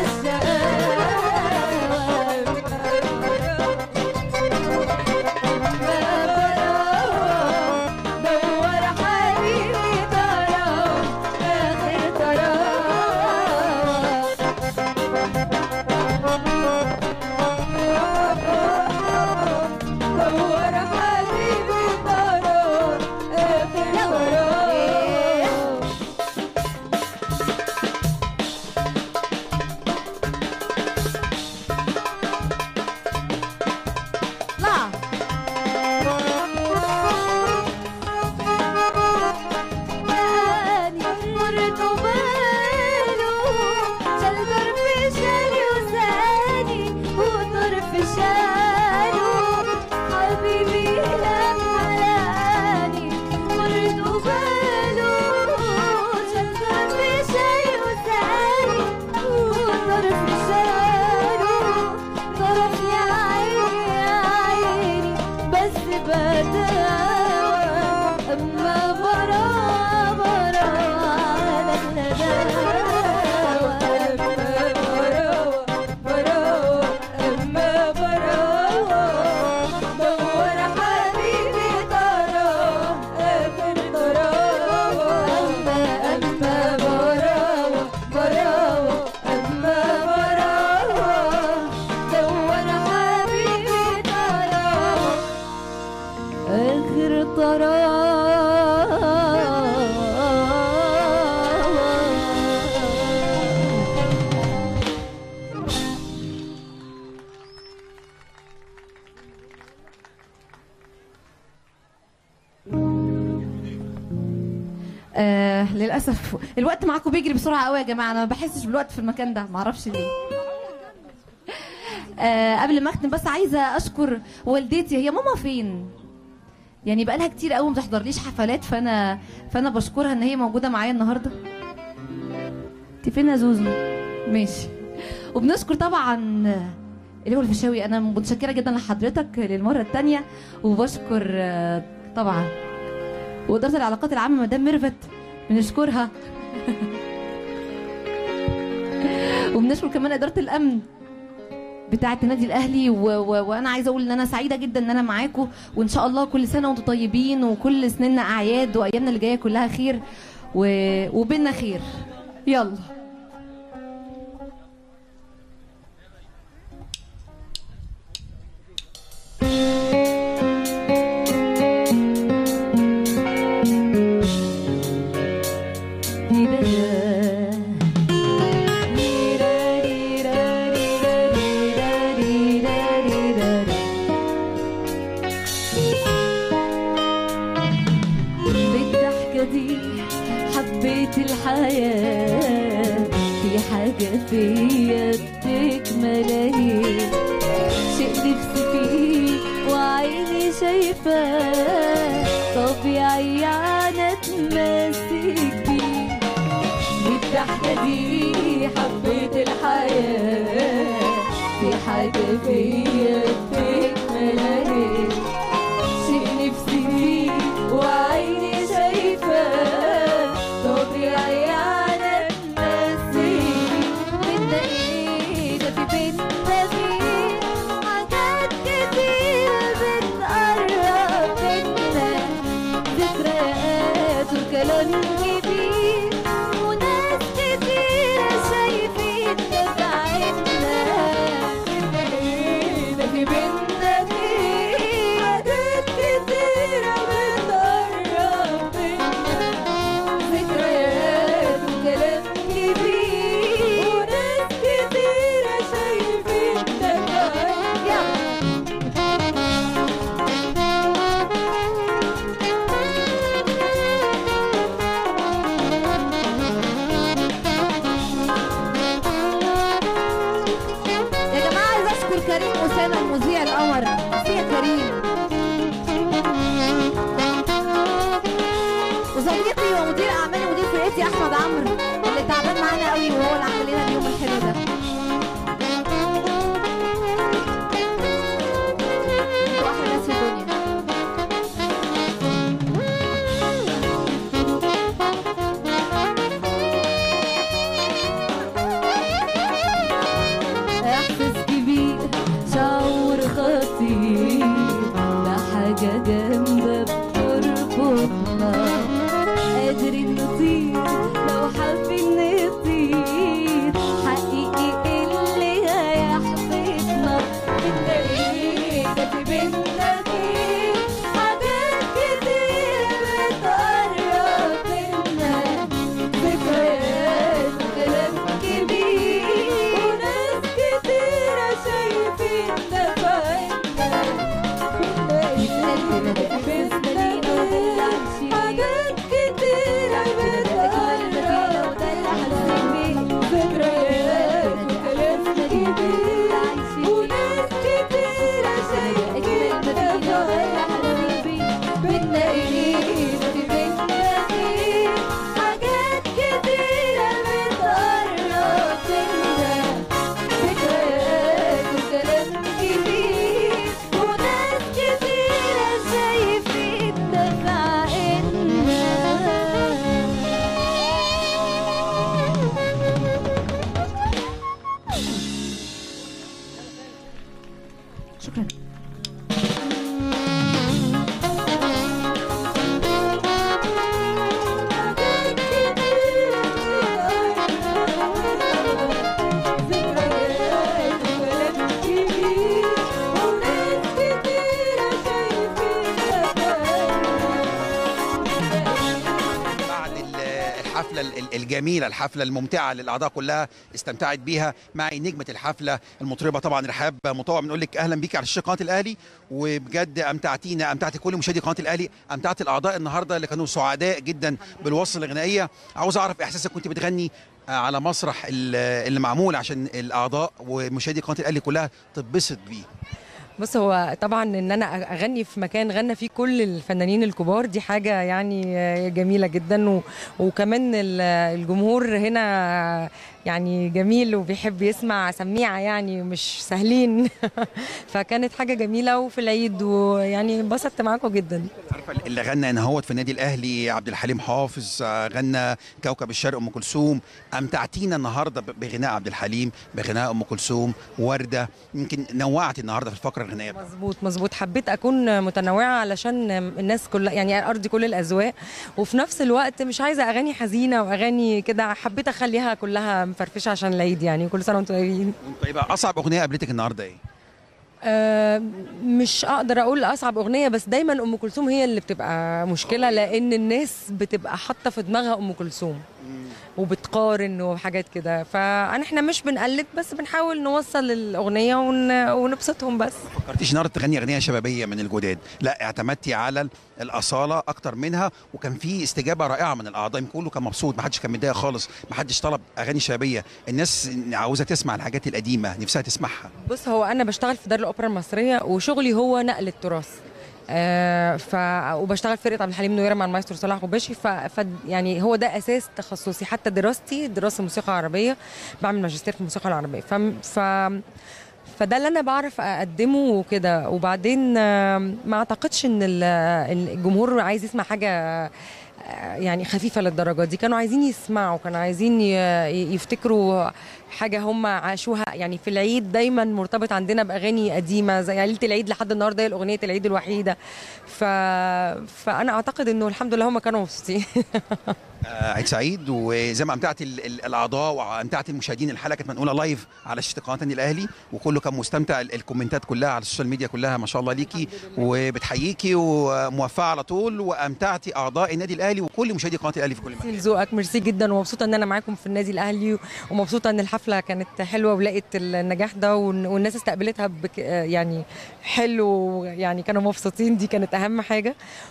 السلام دور حبيبي ترى آخر ترى دور حبيبي ترى آخر ترى لا ماني مرت وباله شال ضرب شالي وساني وطرف شاله حبيبي لما لقاني مرت وباله شال ضرب شالي وساني وطرف شاله طرف يا عيني يا عيني بس بداوى أما برا برا على النداوى أما براوة براوة أما براوة دور حبيبي ترى آخر تراوة أما أما براوة براوة أما براوة دور حبيبي ترى آخر طراوة آه للاسف الوقت معاكم بيجري بسرعه قوي يا جماعه انا ما بحسش بالوقت في المكان ده ما اعرفش ليه آه قبل ما اختم بس عايزه اشكر والدتي هي ماما فين يعني بقالها كتير قوي ما بتحضرليش حفلات فانا فانا بشكرها ان هي موجوده معايا النهارده انت فين يا زوزو ماشي وبنشكر طبعا اللي هو الفيشاوي انا متشكره جدا لحضرتك للمره الثانيه وبشكر آه، طبعا واداره العلاقات العامه مدام ميرفت بنشكرها وبنشكر كمان اداره الامن بتاعه النادي الاهلي و... و... وانا عايزه اقول ان انا سعيده جدا ان انا معاكم وان شاء الله كل سنه وانتم طيبين وكل سننا اعياد وايامنا اللي جايه كلها خير و... وبينا خير يلا بالضحكة دي حبيت الحياة في حاجة فيا بتكمل اهي شيء نفسي فيه وعيني شايفاه طبيعي يعني اتمسك بيه بالضحكة دي حبيت الحياة في حاجة فيا بتكمل اهي شيء نفسي فيه وعيني شايفاه طبيعي يعني اتمسك بدنا ايه ده في بيتنا فيه حاجات كتير بتقرب منا ذكريات وكلام كبير وناس كتير شايفين بعيننا ده في بيتنا فيه حاجات كتيرة بتقرب منا ذكريات وكلام كبير وناس كتيرة شايفين بعيننا يا جماعه عايز اشكر كريم اسامه المذيع القمر ميرسي يا كريم وصديقي ومدير اعمالي ومدير فرقتي احمد عمرو اللي تعبان معانا قوي وهو اللي عامل لنا اليوم الحلو ده انتوا احلى ناس في الدنيا احساس كبير شعور خطير ده حاجة جامدة بتربطنا قادرين نطير لو حابين نطير حقيقي اللي هيحبطنا بدنا ايه ده في بينا خير حاجات كتير بتقرب منا ذكريات وكلام كبير وناس كتيرة شايفين نفعنا حاجات كتيرة بتقرب ذكريات وكلام كبير وناس كتيرة شايفين نفعنا بدنا ايه في بينا خير حاجات كتيرة بتقرب منا ذكريات وكلام كبير وناس كتيرة شايفين نفعنا شكرا بعد ال- الحفله ال- الجميله الحفله الممتعه اللي الاعضاء كلها استمتعت بيها معي نجمه الحفله المطربه طبعا رحاب مطوع بنقول لك اهلا بيك على شاشه قناه الاهلي وبجد امتعتينا امتعت كل مشاهدي قناه الاهلي امتعت الاعضاء النهارده اللي كانوا سعداء جدا بالوصل الغنائيه عاوز اعرف احساسك كنت بتغني على مسرح ال- اللي معمول عشان الاعضاء ومشاهدي قناه الاهلي كلها تتبسط بيه بص هو طبعا ان انا اغني في مكان غنى فيه كل الفنانين الكبار دي حاجه يعني جميله جدا و... وكمان ال- الجمهور هنا يعني جميل وبيحب يسمع سميعه يعني مش سهلين فكانت حاجه جميله وفي العيد ويعني انبسطت معاكم جدا عارفه اللي غنى نهوت في النادي الاهلي عبد الحليم حافظ آه، غنى كوكب الشرق ام كلثوم امتعتينا النهارده ب- بغناء عبد الحليم بغناء ام كلثوم ورده يمكن نوعت النهارده في الفقره الغنائيه مظبوط مظبوط حبيت اكون متنوعه علشان الناس كلها يعني ارضي كل الاذواق وفي نفس الوقت مش عايزه اغاني حزينه واغاني كده حبيت اخليها كلها مفرفشه عشان العيد يعني كل سنه وانتم طيبين طيب اصعب اغنيه قابلتك النهارده ايه؟ آه، مش اقدر اقول اصعب اغنيه بس دايما ام كلثوم هي اللي بتبقى مشكله لان الناس بتبقى حاطه في دماغها ام كلثوم وبتقارن وحاجات كده فانا احنا مش بنقلد بس بنحاول نوصل الاغنيه ون... ونبسطهم بس فكرتيش النهارده تغني اغنيه شبابيه من الجداد لا اعتمدتي على الاصاله اكتر منها وكان في استجابه رائعه من الاعضاء كله كان مبسوط ما حدش كان متضايق خالص ما حدش طلب اغاني شبابيه الناس عاوزه تسمع الحاجات القديمه نفسها تسمعها بص هو انا بشتغل في دار الاوبرا المصريه وشغلي هو نقل التراث آه ف وبشتغل في فرقه عبد الحليم نويره مع المايسترو صلاح غباشي ف... ف يعني هو ده اساس تخصصي حتى دراستي دراسه موسيقى عربيه بعمل ماجستير في الموسيقى العربيه ف... ف... فده اللي انا بعرف اقدمه وكده وبعدين آه، ما اعتقدش ان ال- الجمهور عايز يسمع حاجه آه، يعني خفيفه للدرجه دي كانوا عايزين يسمعوا كانوا عايزين ي- يفتكروا حاجه هم عاشوها يعني في العيد دايما مرتبط عندنا باغاني قديمه زي ليله العيد لحد النهارده هي الاغنيه العيد الوحيده ف... فانا اعتقد انه الحمد لله هم كانوا مبسوطين آه، عيد سعيد وزي ما امتعت ال- ال- الاعضاء وامتعت المشاهدين الحلقه كانت منقوله لايف على شاشه قناه النادي الاهلي وكله كان مستمتع ال- الكومنتات كلها على السوشيال ميديا كلها ما شاء الله ليكي وبتحييكي وموفقه على طول وامتعتي اعضاء النادي الاهلي وكل مشاهدي قناه الاهلي في كل مكان ميرسي لذوقك ميرسي جدا ومبسوطه ان انا معاكم في النادي الاهلي ومبسوطه ان الحفله كانت حلوه ولقيت النجاح ده والن- والناس استقبلتها بك يعني حلو يعني كانوا مبسوطين دي كانت اهم حاجه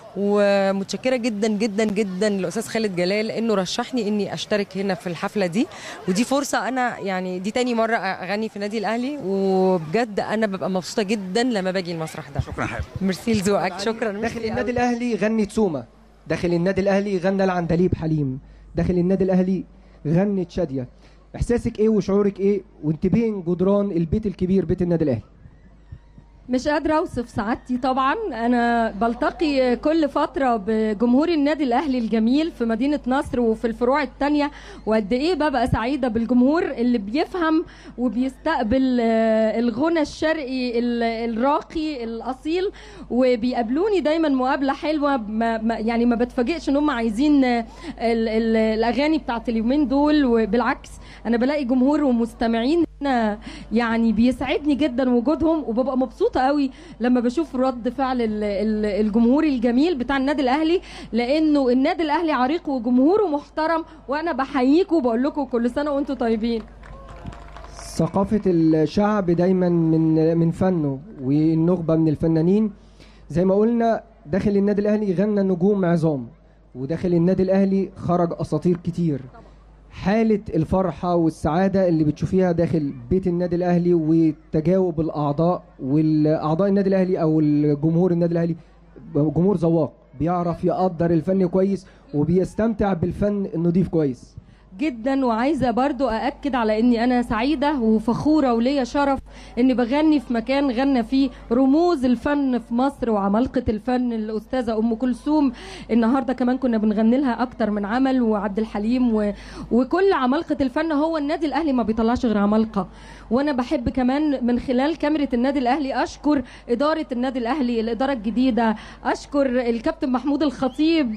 ومتشكره جدا جدا جدا للاستاذ خالد جلال انه رشحني اني اشترك هنا في الحفله دي ودي فرصه انا يعني دي تاني مره اغني في النادي الاهلي وبجد انا ببقى مبسوطه جدا لما باجي المسرح ده شكرا حبيبي ميرسي لذوقك شكرا داخل النادي الاهلي غني تسومه داخل النادي الاهلي غنى العندليب حليم داخل النادي الاهلي غنت شاديه احساسك ايه وشعورك ايه وانت بين جدران البيت الكبير بيت النادي الاهلي مش قادرة أوصف سعادتي طبعا أنا بلتقي كل فترة بجمهور النادي الأهلي الجميل في مدينة نصر وفي الفروع التانية وقد إيه ببقى سعيدة بالجمهور اللي بيفهم وبيستقبل آه، الغنى الشرقي ال- الراقي الأصيل وبيقابلوني دايما مقابلة حلوة ما ما- يعني ما بتفاجئش إن هم عايزين آه، ال- ال- الأغاني بتاعت اليومين دول وبالعكس أنا بلاقي جمهور ومستمعين هنا يعني بيسعدني جدا وجودهم وببقى مبسوطه قوي لما بشوف رد فعل ال- ال- الجمهور الجميل بتاع النادي الاهلي لانه النادي الاهلي عريق وجمهوره محترم وانا بحييكم وبقول لكم كل سنه وانتم طيبين ثقافة الشعب دايما من من فنه والنخبة من الفنانين زي ما قلنا داخل النادي الأهلي غنى نجوم عظام وداخل النادي الأهلي خرج أساطير كتير حالة الفرحة والسعادة اللي بتشوفيها داخل بيت النادي الأهلي وتجاوب الأعضاء والأعضاء النادي الأهلي أو الجمهور النادي الأهلي جمهور ذواق بيعرف يقدر الفن كويس وبيستمتع بالفن النضيف كويس جدا وعايزه برضو ااكد على اني انا سعيده وفخوره وليا شرف اني بغني في مكان غنى فيه رموز الفن في مصر وعمالقه الفن الاستاذه ام كلثوم النهارده كمان كنا بنغني لها اكتر من عمل وعبد الحليم و... وكل عمالقه الفن هو النادي الاهلي ما بيطلعش غير عمالقه وانا بحب كمان من خلال كاميرا النادي الاهلي اشكر اداره النادي الاهلي الاداره الجديده اشكر الكابتن محمود الخطيب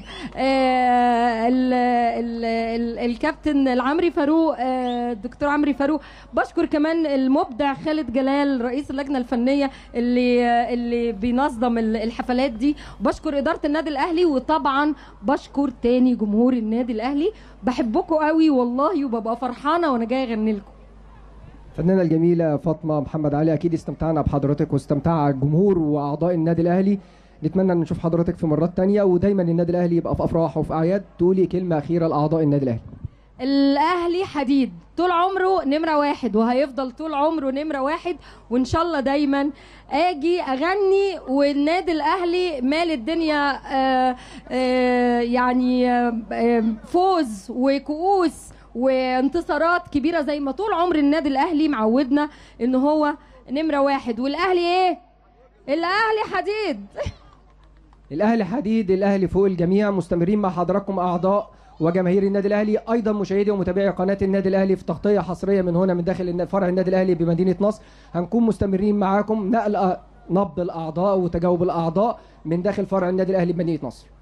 آه ال... ال... ال... الكابتن العمري فاروق آه الدكتور عمري فاروق بشكر كمان المبدع خالد جلال رئيس اللجنه الفنيه اللي آه اللي بينظم ال- الحفلات دي بشكر اداره النادي الاهلي وطبعا بشكر تاني جمهور النادي الاهلي بحبكم قوي والله وببقى فرحانه وانا جايه اغني لكم الفنانة الجميلة فاطمة محمد علي أكيد استمتعنا بحضرتك واستمتع الجمهور وأعضاء النادي الأهلي نتمنى ان نشوف حضرتك في مرات تانية ودايما النادي الأهلي يبقى في أفراح وفي أعياد تقولي كلمة أخيرة لأعضاء النادي الأهلي الاهلي حديد طول عمره نمره واحد وهيفضل طول عمره نمره واحد وان شاء الله دايما اجي اغني والنادي الاهلي مال الدنيا آه آه يعني آه آه، فوز وكؤوس وانتصارات كبيره زي ما طول عمر النادي الاهلي معودنا ان هو نمره واحد والاهلي ايه الاهلي حديد الاهلي حديد الاهلي فوق الجميع مستمرين مع حضراتكم اعضاء وجماهير النادي الاهلي ايضا مشاهدي ومتابعي قناه النادي الاهلي في تغطيه حصريه من هنا من داخل النا- فرع النادي الاهلي بمدينه نصر هنكون مستمرين معاكم نقل أ- نبض الاعضاء وتجاوب الاعضاء من داخل فرع النادي الاهلي بمدينه نصر